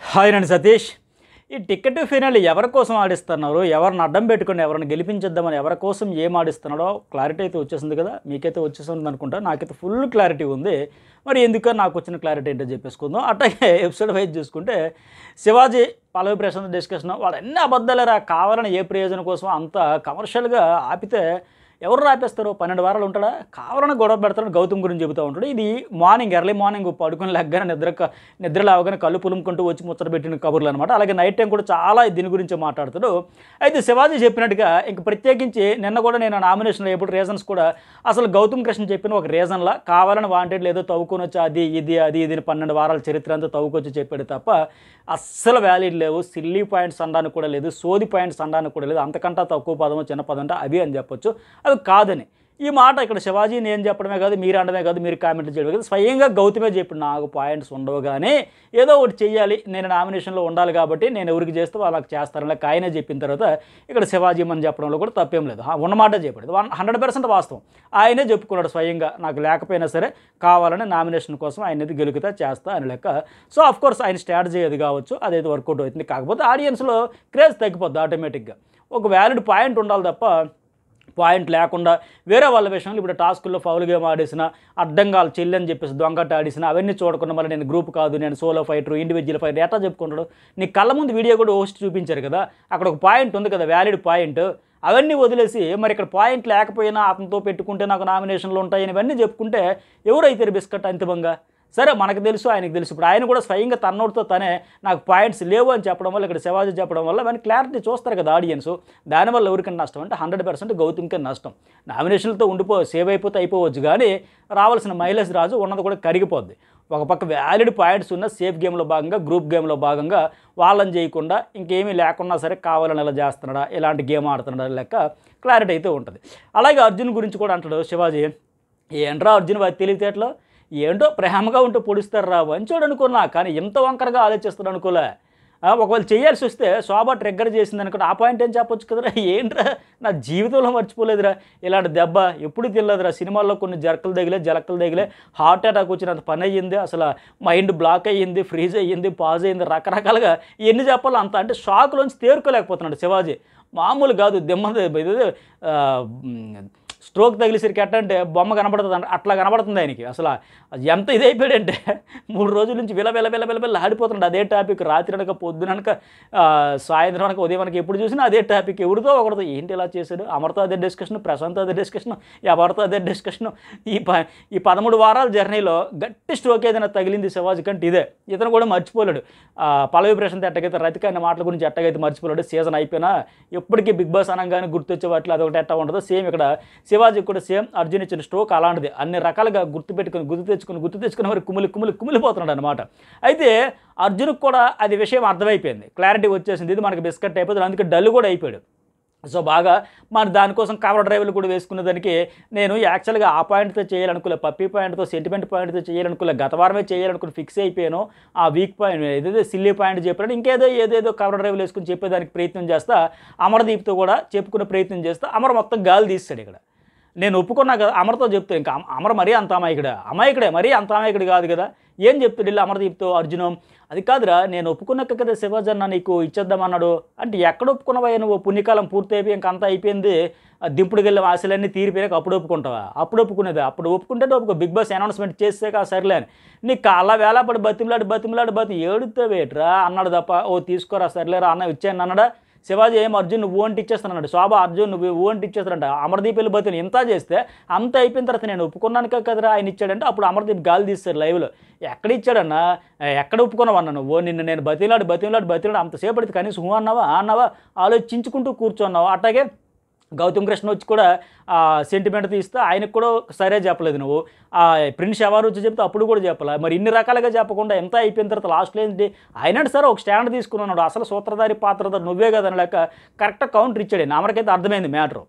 Hi రండి సతీష్ ఈ ticket final ఎవరి కోసం ఆడిస్తున్నారు ఎవరిని అడ్డం పెట్టుకుని ఎవరిని గెలిపించేద్దామని ఎవరి కోసం ఏం ఆడిస్తున్నాడో క్లారిటీ అయితే వచ్చేసింది కదా మీకైతే వచ్చేసింది అనుకుంటా నాకైతే ఫుల్ క్లారిటీ ఉంది మరి ఎందుకని నాకు వచ్చిన క్లారిటీ ఏంటో చెప్పేసుకుందాం అట్లాగే ఎపిసోడ్ వైజ్ చూసుకుంటే శివాజీ పల్లవి ప్రశాంత్ డిస్కషన్ వాడు అన్ని అబద్ధాలేరా కావాలని ఏ ప్రయోజనం కోసం అంత కమర్షియల్గా ఆపితే ఎవరు రాపేస్తారు పన్నెండు వారాలు ఉంటాడా కావాలని గొడవ పెడతాడు గౌతమ్ గురించి చెబుతూ ఉంటాడు ఇది మార్నింగ్ ఎర్లీ మార్నింగ్ పడుకుని లెగ్గానే నిద్ర నిద్ర లేవగానే కళ్ళు పులుముకుంటూ వచ్చి ముచ్చట పెట్టిన కబుర్లు అనమాట అలాగే నైట్ టైం కూడా చాలా దీని గురించి మాట్లాడుతాడు అయితే శివాజీ చెప్పినట్టుగా ఇంక ప్రత్యేకించి నిన్న కూడా నేను నామినేషన్ ఎప్పుడు రీజన్స్ కూడా అసలు గౌతమ్ కృష్ణ చెప్పిన ఒక రీజన్లా కావాలని వాంటెడ్ లేదో తవ్వుకొని వచ్చి అది ఇది అది ఇది అని పన్నెండు వారాల చరిత్ర అంతా తవ్వుకొచ్చి చెప్పాడు తప్ప అస్సలు వ్యాలిడ్ లేవు సిల్లీ పాయింట్స్ అనడానికి కూడా లేదు సోది పాయింట్స్ అనడానికి కూడా లేదు అంతకంటే తక్కువ పదము చిన్న పదం అంటే అవి అని చెప్పొచ్చు అవి కాదని ఈ మాట ఇక్కడ శివాజీ నేను చెప్పడమే కాదు మీరు అనడమే కాదు మీరు కామెంట్లు చేయడమే కాదు స్వయంగా గౌతమే చెప్పి నాకు పాయింట్స్ ఉండవు కానీ ఏదో ఒకటి చెయ్యాలి నేను నామినేషన్లో ఉండాలి కాబట్టి నేను ఎవరికి చేస్తే వాళ్ళకి చేస్తారని లేక ఆయనే చెప్పిన తర్వాత ఇక్కడ శివాజీ అని చెప్పడంలో కూడా తప్పేం లేదు ఆ, ఉన్నమాట చెప్పాడు వన్ హండ్రెడ్ పర్సెంట్ వాస్తవం ఆయనే చెప్పుకున్నాడు స్వయంగా నాకు లేకపోయినా సరే కావాలని నామినేషన్ కోసం ఆయన ఇది గెలుకుతా చేస్తా అని లెక్క సో అఫ్ కోర్స్ ఆయన స్ట్రాటజీ అది కావచ్చు అదైతే వర్కౌట్ అవుతుంది కాకపోతే ఆడియన్స్లో క్రేజ్ తగ్గిపోద్ది ఆటోమేటిక్గా ఒక వ్యాలిడ్ పాయింట్ ఉండాలి తప్ప పాయింట్ లేకుండా వేరే వాళ్ళ విషయంలో ఇప్పుడు టాస్కుల్లో ఫౌల్ గేమ్ ఆడేసిన అడ్డంగా వాళ్ళ చెల్లి అని చెప్పేసి దొంగట ఆడేసిన అవన్నీ చూడకుండా మళ్ళీ నేను గ్రూప్ కాదు నేను సోలో ఫైటర్ ఇండివిజువల్ ఫైటర్ ఎట్లా చెప్పుకుంటాడు నీ కళ్ళ ముందు వీడియో కూడా హోస్ట్ చూపించారు కదా అక్కడ ఒక పాయింట్ ఉంది కదా వ్యాలిడ్ పాయింట్ అవన్నీ వదిలేసి మరి ఇక్కడ పాయింట్ లేకపోయినా అతనితో పెట్టుకుంటే నాకు నామినేషన్లు ఉంటాయని ఇవన్నీ చెప్పుకుంటే ఎవరైతే బిస్కట్ అంతిమంగా సరే మనకు తెలుసు ఆయనకు తెలుసు ఇప్పుడు ఆయన కూడా స్వయంగా తన్నోడితో తనే నాకు పాయింట్స్ లేవు అని చెప్పడం వల్ల ఇక్కడ శివాజీ చెప్పడం వల్ల అవన్నీ క్లారిటీ చూస్తారు కదా ఆడియన్స్ దానివల్ల ఎవరికైనా నష్టం అంటే హండ్రెడ్ పర్సెంట్ గౌతమ్కి నష్టం నామినేషన్లతో ఉండిపో సేవ్ అయిపోతే అయిపోవచ్చు కానీ రావాల్సిన మైలేజ్ రాజు ఉన్నది కూడా కరిగిపోద్ది ఒక పక్క వ్యాలిడ్ పాయింట్స్ ఉన్న సేఫ్ గేమ్లో భాగంగా గ్రూప్ గేమ్లో భాగంగా వాళ్ళని చేయకుండా ఇంకేమీ లేకున్నా సరే కావాలని ఎలా చేస్తున్నాడా ఎలాంటి గేమ్ ఆడుతున్నాడా లెక్క క్లారిటీ అయితే ఉంటుంది అలాగే అర్జున్ గురించి కూడా అంటాడు శివాజీ ఏంట్రా అర్జున్ వారి తెలివితేటలో ఏంటో ప్రేమగా ఉంటే పొడుస్తారు రా వంచోడు అనుకున్నా కానీ ఇంత వంకరగా ఆలోచిస్తాడు అనుకోలే ఆ, ఒకవేళ చేయాల్సి వస్తే శోభ ట్రిగ్గర్ చేసింది అనుకుంటే ఆ పాయింట్ ఏం చెప్పొచ్చు కదరా ఏంట్రా నా జీవితంలో మర్చిపోలేదురా ఇలాంటి దెబ్బ ఎప్పుడు తెలియదురా సినిమాల్లో కొన్ని జరకలు తగిలే జలకలు తగిలే హార్ట్ అటాక్ వచ్చినంత పని అయ్యింది అసలు మైండ్ బ్లాక్ అయ్యింది ఫ్రీజ్ అయ్యింది పాజ్ అయ్యింది రకరకాలుగా ఎన్ని చెప్పాలో అంత అంటే షాక్లోంచి తేరుకోలేకపోతున్నాడు శివాజీ మామూలు కాదు దిమ్మ ఇది ఆ, మ్, స్ట్రోక్ తగిలిసరికి ఎట్ట అంటే బొమ్మ కనబడుతుంది అంట అట్లా కనబడుతుంది ఆయనకి అసలు ఎంత ఇది అయిపోయాడంటే మూడు రోజుల నుంచి విల విల విల విల విల ఆడిపోతున్నాడు అదే టాపిక్ రాత్రి అనక పొద్దుననక ఆ, సాయంత్రం అనక ఉదయం అనక ఎప్పుడు చూసినా అదే టాపిక్ ఎవరితో ఒకరితో ఏంటి ఇలా చేశాడు అమర్తో అదే డిస్కషన్ ప్రశాంత్ అదే డిస్కషన్ ఎవరితో అదే డిస్కషన్ ఈ ప ఈ పదమూడు వారాల జర్నీలో గట్టి స్ట్రోక్ ఏదైనా తగిలింది శివాజీ కంటే ఇదే ఇతను కూడా మర్చిపోలేడు ఆ, పల్లవి ప్రశాంత్ ఎట్టగైతే రతిక అనే మాటల గురించి ఎట్టగైతే మర్చిపోలేడు సీజన్ అయిపోయినా ఎప్పటికీ బిగ్ బాస్ అనగానే గుర్తొచ్చే వాటిలో అదొకటి ఎట్టా ఉండదు సేమ్ ఇక్కడ శివాజీ కూడా సేమ్ అర్జున్ ఇచ్చిన స్ట్రోక్ అలాంటిది అన్ని రకాలుగా గుర్తు పెట్టుకుని గుర్తు తెచ్చుకుని గుర్తు తెచ్చుకుని మరి కుమిలి కుమిలి కుమిలిపోతున్నాడు అనమాట అయితే అర్జున్కి కూడా అది విషయం అర్థమైపోయింది క్లారిటీ వచ్చేసింది ఇది మనకి బిస్కెట్ అయిపోతుంది అందుకే డల్ కూడా అయిపోయాడు సో బాగా మరి దానికోసం కవర్ డ్రైవర్లు కూడా వేసుకునే దానికి నేను యాక్చువల్గా ఆ పాయింట్తో చేయాలనుకోలే పప్పీ పాయింట్తో సెంటిమెంట్ పాయింట్తో చేయాలనుకోలే గత వారమే చేయాలనుకుని ఫిక్స్ అయిపోయాను ఆ వీక్ పాయింట్ ఏదైతే సిల్లీ పాయింట్ చెప్పాను ఇంకేదో ఏదేదో కవర్ డ్రైవ్లు వేసుకుని చెప్పేదానికి ప్రయత్నం చేస్తా అమర్దీప్తో కూడా చెప్పుకునే ప్రయత్నం చేస్తా అమర్ మొత్తం గాలి తీస్తాడు ఇక్కడ నేను ఒప్పుకున్నా కదా అమర్తో చెప్తాను ఇంకా అమ- అమర్ మరీ అంత అమాయకుడే అమాయకుడే మరీ అంత అమాయకుడు కాదు కదా ఏం చెప్తాడు వెళ్ళి అమర్దీప్తో అర్జునం అది కాదురా నేను ఒప్పుకున్నాక కదా శివాజన్న నీకు ఇచ్చేద్దామన్నాడు అంటే ఎక్కడ ఒప్పుకున్నావా నువ్వు పుణ్యకాలం పూర్తి అయిపోయి ఇంక అంతా అయిపోయింది ఆ దింపుడుకి వెళ్ళే ఆశలన్నీ తీరిపోయాక అప్పుడు ఒప్పుకుంటావా అప్పుడు ఒప్పుకునేది అప్పుడు ఒప్పుకుంటే ఒప్పుకో బిగ్ బాస్ అనౌన్స్మెంట్ చేసాక సర్లే అని నీకు అలా వేలాపడి బతిమలాడి బతిమలాడి బతి ఏడుతావేట్రా అన్నాడు తప్ప ఓ తీసుకోరా సర్లేరా అన్న ఇచ్చాను అన్నాడా శివాజీ ఏం అర్జున్ నువ్వు వంటి ఇచ్చేస్తానన్నాడు శోభ అర్జున్ నువ్వు వంటి ఇచ్చేస్తానంట అమర్దీప్ వెళ్ళి బతిని ఇంత చేస్తే అంత అయిపోయిన తర్వాత నేను ఒప్పుకున్నాను కదరా ఆయన ఇచ్చాడంటే అప్పుడు అమర్దీప్ గాలి తీస్తారు లైవ్లో ఎక్కడ ఇచ్చాడన్నా ఎక్కడ ఒప్పుకున్నావు అన్న నువ్వు నిన్ను నేను బతిలాడు బతిలాడు బతిలాడు అంతసేపు పడితే కనీసం హూ అన్నావా ఆ అన్నావా ఆలోచించుకుంటూ కూర్చున్నావు అట్లాగే గౌతమ్ కృష్ణ వచ్చి కూడా ఆ సెంటిమెంట్ తీస్తే ఆయనకు కూడా సరే చెప్పలేదు నువ్వు ఆ ప్రిన్స్ ఎవరు వచ్చి చెప్తే అప్పుడు కూడా చెప్పాలి మరి ఇన్ని రకాలుగా చెప్పకుండా ఎంత అయిపోయిన తర్వాత లాస్ట్లో ఏంటి ఆయన సరే ఒక స్టాండ్ తీసుకున్నాడు అసలు సూత్రధారి పాత్రధారి నువ్వే కదా అని లేక కరెక్ట్ కౌంటర్ ఇచ్చాడు అమరికైతే అర్థమైంది మ్యాటర్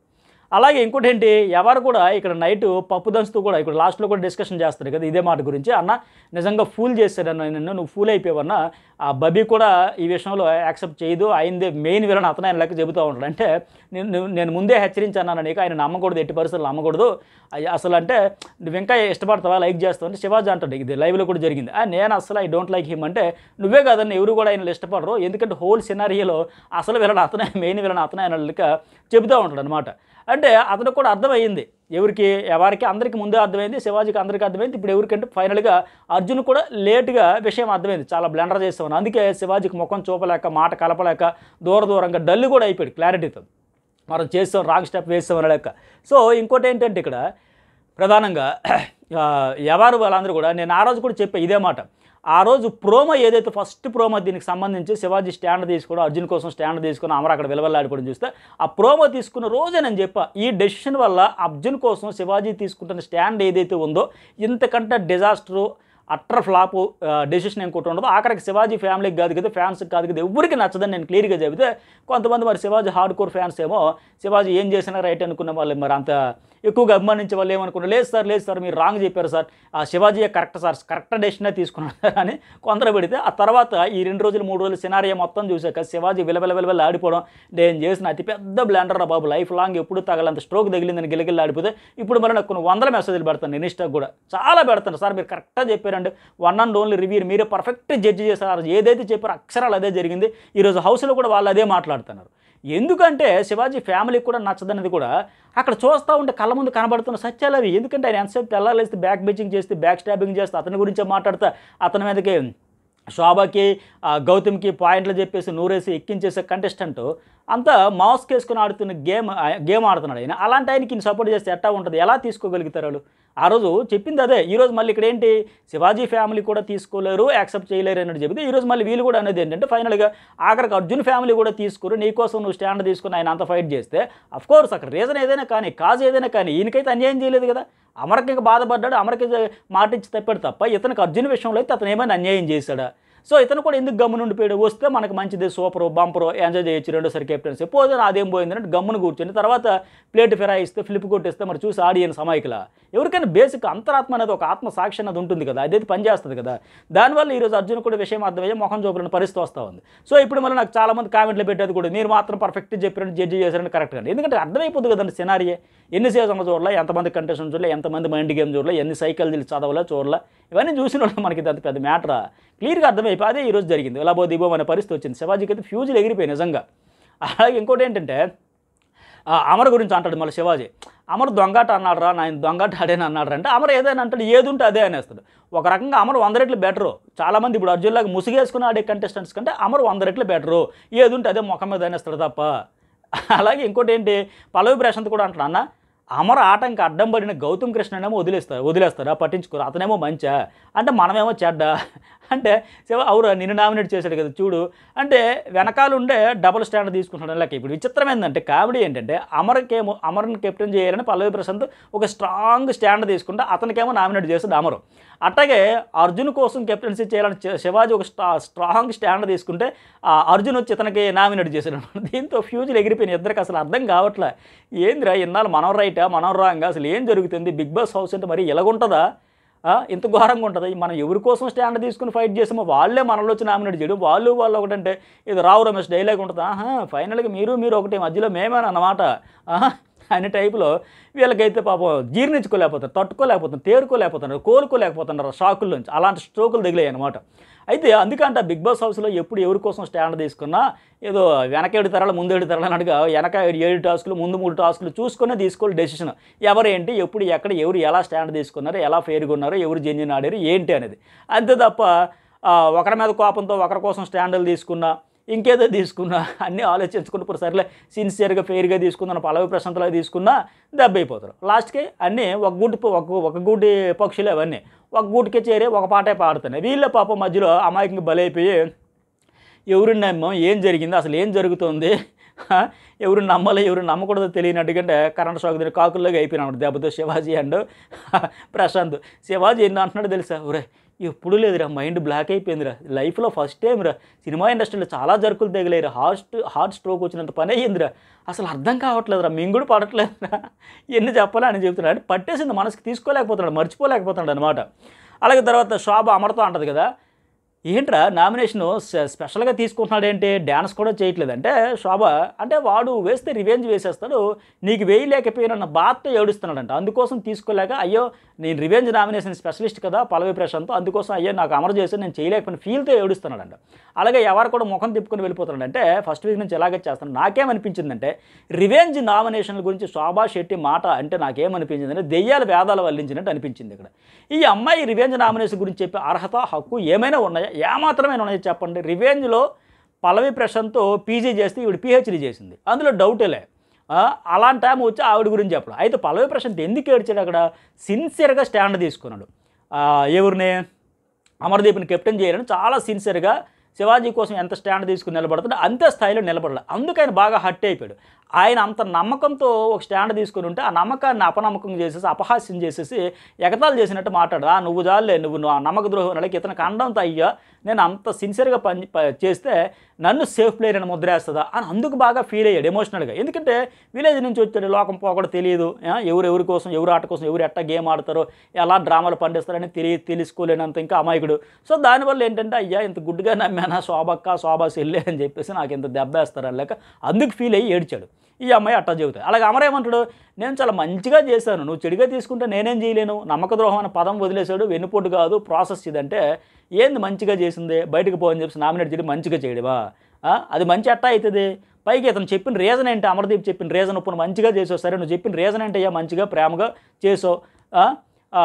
అలాగే ఇంకోటి ఏంటి ఎవరు కూడా ఇక్కడ నైట్ పప్పు దంచుతూ కూడా ఇక్కడ లాస్ట్లో కూడా డిస్కషన్ చేస్తారు కదా ఇదే మాట గురించి అన్న నిజంగా ఫూల్ చేశాడన్న నిన్ను నువ్వు ఫూల్ అయిపోయావన్న ఆ బబీ కూడా ఈ విషయంలో యాక్సెప్ట్ చేయదు అయిందే మెయిన్ విలన్ అతను ఆయన లెక్క చెబుతూ ఉంటాడు అంటే నేను నువ్వు- నేను ముందే హెచ్చరించాను నీకు ఆయన నమ్మకూడదు ఎట్టి పరిస్థితులు నమ్మకూడదు అయ్య, అసలు అంటే నువ్వు ఇంకా ఇష్టపడతావా లైక్ చేస్తావు అంటే శివాజీ అంటాడు ఇది లైవ్లో కూడా జరిగింది "ఆ, నేను అసలు ఐ డోంట్ లైక్ హిమ్ అంటే నువ్వే కాదని ఎవరు కూడా ఆయన ఇష్టపడరు ఎందుకంటే హోల్ సినారియోలో అసలు విలన్ అతనే మెయిన్ విలన్ అతనే ఆయన లెక్క చెబుతూ ఉంటాడు అనమాట అంటే అతనికి కూడా అర్థమైంది ఎవరికి ఎవరికి అందరికీ ముందే అర్థమైంది శివాజీకి అందరికీ అర్థమైంది ఇప్పుడు ఎవరికంటే ఫైనల్గా అర్జున్ కూడా లేటుగా విషయం అర్థమైంది చాలా బ్లెండర్ చేస్తామని అందుకే శివాజీకి ముఖం చూపలేక మాట కలపలేక దూర దూరంగా డల్లు కూడా అయిపోయాడు క్లారిటీతో మనం చేస్తాం రాంగ్ స్టెప్ వేస్తాం అనే లెక్క సో ఇంకోటి ఏంటంటే ఇక్కడ ప్రధానంగా ఆ, ఎవరు వాళ్ళందరూ కూడా నేను ఆ రోజు కూడా చెప్పా ఇదే మాట ఆ రోజు ప్రోమో ఏదైతే ఫస్ట్ ప్రోమో దీనికి సంబంధించి శివాజీ స్టాండ్ తీసుకోవడం అర్జున్ కోసం స్టాండ్ తీసుకుని అమర అక్కడ విలవల్లాడిపోవడం చూస్తే ఆ ప్రోమో తీసుకున్న రోజే నేను చెప్పా ఈ డెసిషన్ వల్ల అర్జున్ కోసం శివాజీ తీసుకుంటున్న స్టాండ్ ఏదైతే ఉందో ఇంతకంటే డిజాస్టరు అట్టర్ ఫ్లాప్ డెసిషన్ ఇంకోటి ఉండదు ఆఖరికి శివాజీ ఫ్యామిలీకి కాదు కదా ఫ్యాన్స్కి కాదు కదా ఎవరికి నచ్చదని నేను క్లియర్గా చెబితే కొంతమంది మరి శివాజీ హార్డ్ కోర్ ఫ్యాన్స్ ఏమో శివాజీ ఏం చేసినా రైట్ అనుకున్న వాళ్ళు మరి అంత ఎక్కువగా అభిమానించే వాళ్ళు ఏమనుకున్నారు లేదు సార్ లేదు సార్ మీరు రాంగ్ చెప్పారు సార్ ఆ శివాజీ కరెక్ట్ సార్ కరెక్ట్ డెసిషనే తీసుకున్నారు సార్ అని కొందరు పెడితే ఆ తర్వాత ఈ రెండు రోజులు మూడు రోజులు సినారియా మొత్తం చూశాక శివాజీ విలవిల విలవిల ఆడిపోవడం నేను చేసిన అతిపెద్ద బ్లాండర్ రా బాబు లైఫ్ లాంగ్ ఎప్పుడు తగలంత స్ట్రోక్ తగిలిందని గిలగిల్లి ఆడిపోతే ఇప్పుడు మరి నాకు కొన్ని వందల మెసేజ్లు పెడతాను నేను ఇన్స్టాకి కూడా చాలా పెడతాను సార్ మీరు కరెక్ట్గా చెప్పారండి వన్ అండ్ ఓన్లీ రివ్యూ మీరే పర్ఫెక్ట్ జడ్జి చేశారు ఏదైతే చెప్పారో అక్షరాలు అదే జరిగింది ఈరోజు హౌస్లో కూడా వాళ్ళు అదే మాట్లాడుతున్నారు ఎందుకంటే శివాజీ ఫ్యామిలీకి కూడా నచ్చదనేది కూడా అక్కడ చూస్తూ ఉంటే కళ్ళ ముందు కనబడుతున్న సత్యాలు అవి ఎందుకంటే ఆయన ఎంతసేపు తెల్లాలేస్తే బ్యాక్ బెచ్చింగ్ చేస్తే బ్యాక్ స్టాబింగ్ చేస్తే అతని గురించే మాట్లాడతా అతని మీదకి శోభకి ఆ, గౌతమ్కి పాయింట్లు చెప్పేసి నూరేసి ఎక్కించేసే కంటెస్టెంట్ అంతా మాస్క్ వేసుకుని ఆడుతున్న గేమ్ ఆ, గేమ్ ఆడుతున్నాడు ఆయన అలాంటి ఆయనకి సపోర్ట్ చేస్తే ఎట్టా ఉంటుంది ఎలా తీసుకోగలుగుతారు వాళ్ళు ఆ రోజు చెప్పింది అదే ఈరోజు మళ్ళీ ఇక్కడ ఏంటి శివాజీ ఫ్యామిలీ కూడా తీసుకోలేరు యాక్సెప్ట్ చేయలేరు అన్నట్టు చెబితే ఈరోజు మళ్ళీ వీళ్ళు కూడా అనేది ఏంటంటే ఫైనల్గా ఆఖరికి అర్జున్ ఫ్యామిలీ కూడా తీసుకోరు నీకోసం నువ్వు స్టాండ్ తీసుకుని ఆయన అంత ఫైట్ చేస్తే అఫ్ కోర్స్ అక్కడ రీజన్ ఏదైనా కానీ కాజ్ ఏదైనా కానీ ఈయనకైతే అన్యాయం చేయలేదు కదా అమరకి ఇంకా బాధపడ్డాడు అమరకి మాట ఇచ్చి తప్పాడు తప్ప ఇతనికి అర్జున్ విషయంలో అయితే అతను ఏమైనా అన్యాయం చేశాడా సో ఇతను కూడా ఎందుకు గమ్మున ఉండిపోయాడు వస్తే మనకు మంచిది సూపర్ బంపర్ ఎంజాయ్ చేయొచ్చు రెండోసారి కెప్టెన్సీ పోతే అదేం పోయింది అంటే గమ్మున కూర్చొని తర్వాత ప్లేట్ ఫిరాయిస్తే ఫ్లిప్ కొట్టేస్తే మరి చూసి ఆడియన్స్ సమాయికలా ఎవరికైనా బేసిక్ అంతరాత్మ అనేది ఒక ఆత్మ సాక్షి అనేది ఉంటుంది కదా అదైతే పనిచేస్తుంది కదా దానివల్ల ఈరోజు అర్జున్ కూడా విషయం అర్థమయ్యే మొహం చూపలేని పరిస్థితి వస్తూ ఉంది సో ఇప్పుడు మళ్ళీ నాకు చాలా మంది కామెంట్లు పెట్టేది కూడా మీరు మాత్రం పర్ఫెక్ట్ చెప్పారంటే జడ్జి చేశారని కరెక్ట్ అండి ఎందుకంటే అర్థమైపోతుంది కదండి సినారియే ఎన్ని సీజన్లు చూడాలి ఎంతమంది కంటెస్టెంట్ చూడలే ఎంతమంది మైండ్ గేమ్ చూడలే ఎన్ని సైకిల్ చదవలే చూడలే ఇవన్నీ చూసిన వాళ్ళు మనకి ఇది అంత పెద్ద మ్యాటరా క్లియర్గా అర్థమైపోయి అదే ఈరోజు జరిగింది ఇలా దిబో అనే పరిస్థితి వచ్చింది శివాజీకి అయితే ఫ్యూజులు ఎగిరిపోయి నిజంగా అలాగే ఇంకోటి ఏంటంటే ఆ అమర్ గురించి అంటాడు మళ్ళీ శివాజీ అమర్ దొంగట అన్నాడు రా నేను దొంగట ఆడేని అన్నాడు అంటే అమర్ ఏదైనా అంటాడు ఏది ఉంటే అదే అనేస్తాడు ఒక రకంగా అమర్ వంద రెట్లు బెటరు చాలామంది ఇప్పుడు అర్జున్లాగా ముసుగేసుకుని ఆడే కంటెస్టెంట్స్ కంటే అమర్ వంద రెట్లు బెటరు ఏది ఉంటే అదే ముఖం మీద అనేస్తాడు తప్ప అలాగే ఇంకోటి ఏంటి పల్లవి ప్రశాంత్ కూడా అంటాడు అన్న అమర ఆటంకి అడ్డం పడిన గౌతమ్ కృష్ణనేమో వదిలేస్తారు వదిలేస్తారా పట్టించుకోరు అతనేమో మంచా అంటే మనమేమో చెడ్డ అంటే శివ అవురా నిన్ను నామినేట్ చేశాడు కదా చూడు అంటే వెనకాల ఉండే డబుల్ స్టాండ్ తీసుకుంటున్నాడు లెక్క ఇప్పుడు విచిత్రం ఏంటంటే కామెడీ ఏంటంటే అమర్కేమో అమర్ని కెప్టెన్ చేయాలని పల్లవి ప్రశాంత్ ఒక స్ట్రాంగ్ స్టాండ్ తీసుకుంటే అతనికేమో నామినేట్ చేస్తాడు అమరు అట్లాగే అర్జున్ కోసం కెప్టెన్సీ చేయాలని శి- శివాజీ ఒక స్ట్రా స్ట్రాంగ్ స్టాండ్ తీసుకుంటే ఆ అర్జున్ వచ్చి ఇతనికి నామినేట్ చేశాడు అనమాట దీంతో ఫ్యూచర్ ఎగిరిపోయిన ఇద్దరికి అసలు అర్థం కావట్లే ఏందిరా ఇన్నాళ్ళు మనం రైటా మనం రాంగా అసలు ఏం జరుగుతుంది బిగ్ బాస్ హౌస్ అంటే మరి ఎలాగుంటుందా ఆ, ఇంత ఘోరంగా ఉంటుంది మనం ఎవరి కోసం స్టాండ్ తీసుకుని ఫైట్ చేసామో వాళ్ళే మనలో వచ్చి నామినేట్ చేయడం వాళ్ళు వాళ్ళు ఒకటంటే ఇది రావు రమేష్ డైలాగ్ ఉంటుంది ఆహా ఫైనల్గా మీరు మీరు ఒకటి మధ్యలో మేమేనా అన్నమాట ఆహా అనే టైపులో వీళ్ళకైతే పాపం జీర్ణించుకోలేకపోతారు తట్టుకోలేకపోతున్నారు తేరుకోలేకపోతున్నారు కోలుకోలేకపోతున్నారు షాకుల నుంచి అలాంటి స్ట్రోకులు తగిలాయి అనమాట అయితే అందుకంట బిగ్ బాస్ హౌస్లో ఎప్పుడు ఎవరి కోసం స్టాండ్ తీసుకున్నా ఏదో వెనక ఏడు తరాలు ముందు ఏడు తరాలు అన్నట్టుగా వెనక ఏడు టాస్కులు ముందు మూడు టాస్కులు చూసుకునే తీసుకోవాలి డెసిషన్ ఎవరేంటి ఎప్పుడు ఎక్కడ ఎవరు ఎలా స్టాండ్ తీసుకున్నారు ఎలా ఫెయిర్గా ఉన్నారు ఎవరు జెన్యున్ ఆడారు ఏంటి అనేది అంతే తప్ప ఆ, ఒకరి మీద కోపంతో ఒకరి కోసం స్టాండ్లు తీసుకున్నా ఇంకేదో తీసుకున్నా అన్నీ ఆలోచించుకుని ఇప్పుడు సరేలే సిన్సియర్గా ఫెయిర్గా తీసుకుందాం పలవి ప్రశాంతలా తీసుకున్నా దెబ్బ అయిపోతారు లాస్ట్కి అన్నీ ఒక గూటి ఒక ఒక గూటి పక్షులు అవన్నీ ఒక గూటికే చేరి ఒక పాటే పాడుతున్నాయి వీళ్ళ పాపం మధ్యలో అమాయకంగా బలైపోయి ఎవరిని నమ్మం ఏం జరిగింది అసలు ఏం జరుగుతుంది హా? ఎవరు నమ్మాలో ఎవరు నమ్మకూడదో తెలియనట్టుగా కరెంట్ షాక్ తిని కాకుల్లోకి అయిపోయినాడు దెబ్బతో శివాజీ అండ్ ప్రశాంత్ శివాజీ ఎన్ని అంటున్నాడు తెలుసా ఒరే ఎప్పుడు లేదురా మైండ్ బ్లాక్ అయిపోయిందిరా లైఫ్లో ఫస్ట్ టైం రా సినిమా ఇండస్ట్రీలో చాలా జరుకులు తెగలేరు హార్ట్ హార్ట్ స్ట్రోక్ వచ్చినంత పని అయ్యిందిరా అసలు అర్థం కావట్లేదురా మేము కూడా పడట్లేదురా ఎన్ని చెప్పాలి అని చెప్తున్నాడు అంటే పట్టేసింది మనసుకి తీసుకోలేకపోతున్నాడు మర్చిపోలేకపోతున్నాడు అనమాట అలాగే తర్వాత శోభ అమరతో అంటది కదా ఏంట్రా నామినేషన్ స్పెషల్గా తీసుకుంటున్నాడు ఏంటి డ్యాన్స్ కూడా చేయట్లేదు అంటే శోభ అంటే వాడు వేస్తే రివెంజ్ వేసేస్తాడు నీకు వేయలేకపోయిన బాధతో ఏడుస్తున్నాడంట అందుకోసం తీసుకోలేక అయ్యో నేను రివెంజ్ నామినేషన్ స్పెషలిస్ట్ కదా పల్లవి ప్రశాంత్ అందుకోసం అయ్యో నాకు అమరు చేసి నేను చేయలేకపోయిన ఫీల్తో ఏడుస్తున్నాడంట అలాగే ఎవరు కూడా ముఖం తిప్పుకొని వెళ్ళిపోతున్నాడు అంటే ఫస్ట్ వీక్ నుంచి ఎలాగే చేస్తాను నాకేమనిపించిందంటే రివెంజ్ నామినేషన్ల గురించి శోభా శెట్టి మాట అంటే నాకేమనిపించిందంటే దెయ్యాల వేదాలు వల్లించినట్టు అనిపించింది ఇక్కడ ఈ అమ్మాయి రివెంజ్ నామినేషన్ గురించి చెప్పే అర్హత హక్కు ఏమైనా ఉన్నాయా ఏమాత్రమే ఉన్నాయో చెప్పండి రివెంజ్లో పల్లవి ప్రశాంత్తో పీజీ చేస్తే ఈవిడ పిహెచ్డీ చేసింది అందులో డౌటేలే ఆ, అలాంటి టైం వచ్చి ఆవిడ గురించి చెప్పడం అయితే పల్లవి ప్రశాంత్ ఎందుకు ఏడ్చాడు అక్కడ సిన్సియర్గా స్టాండ్ తీసుకున్నాడు ఆ, ఎవరిని అమర్దీప్ని కెప్టెన్ చేయాలని చాలా సిన్సియర్గా శివాజీ కోసం ఎంత స్టాండ్ తీసుకుని నిలబడుతుంటే అంతే స్థాయిలో నిలబడాలి అందుకు ఆయన బాగా హట్ అయిపోయాడు ఆయన అంత నమ్మకంతో ఒక స్టాండ్ తీసుకుని ఉంటే ఆ నమ్మకాన్ని అపనమ్మకం చేసేసి అపహాస్యం చేసేసి ఎగతాలు చేసినట్టు మాట్లాడు "ఆ, నువ్వు చాలే నువ్వు నా నమ్మక ద్రోహం నెలకి ఇతనికి అండంతో అయ్యా నేను అంత సిన్సియర్గా పని ప- చేస్తే నన్ను సేఫ్ ప్లేయర్ అని ముద్రేస్తుందా అని అందుకు బాగా ఫీల్ అయ్యాడు ఎమోషనల్గా ఎందుకంటే విలేజ్ నుంచి వచ్చాడు లోకం పోకూడదు తెలియదు ఆ, ఎవరు ఎవరి కోసం ఎవరు ఆట కోసం ఎవరు ఎట్టా గేమ్ ఆడతారో ఎలా డ్రామాలు పండిస్తారని తెలియ తెలుసుకోలేనంత ఇంకా అమాయకుడు సో దానివల్ల ఏంటంటే అయ్యా ఇంత గుడ్డుగా నమ్మానా శోభక్క శోభా సెల్లే అని చెప్పేసి నాకు ఇంత దెబ్బేస్తారు లేక అందుకు ఫీల్ అయ్యి ఏడ్చాడు ఈ అమ్మాయి అట్టా చెబుతాయి అలాగే అమరేమంటాడు నేను చాలా మంచిగా చేశాను నువ్వు చెడుగా తీసుకుంటే నేనేం చేయలేను నమ్మక ద్రోహం అనే పదం వదిలేశాడు వెన్నుపోటు కాదు ప్రాసెస్ ఇదంటే ఏంది మంచిగా చేసింది బయటకు పోని చెప్పి నామినేట్ చేయడం మంచిగా చేయడమా ఆ? అది మంచి అట్టా అవుతుంది పైకి ఇతను చెప్పిన రీజన్ ఏంటి అమర్దీప్ చెప్పిన రీజన్ ఇప్పుడు మంచిగా చేసావు సరే నువ్వు చెప్పిన రీజన్ ఏంటయ్యా మంచిగా ప్రేమగా చేసావు ఆ? ఆ,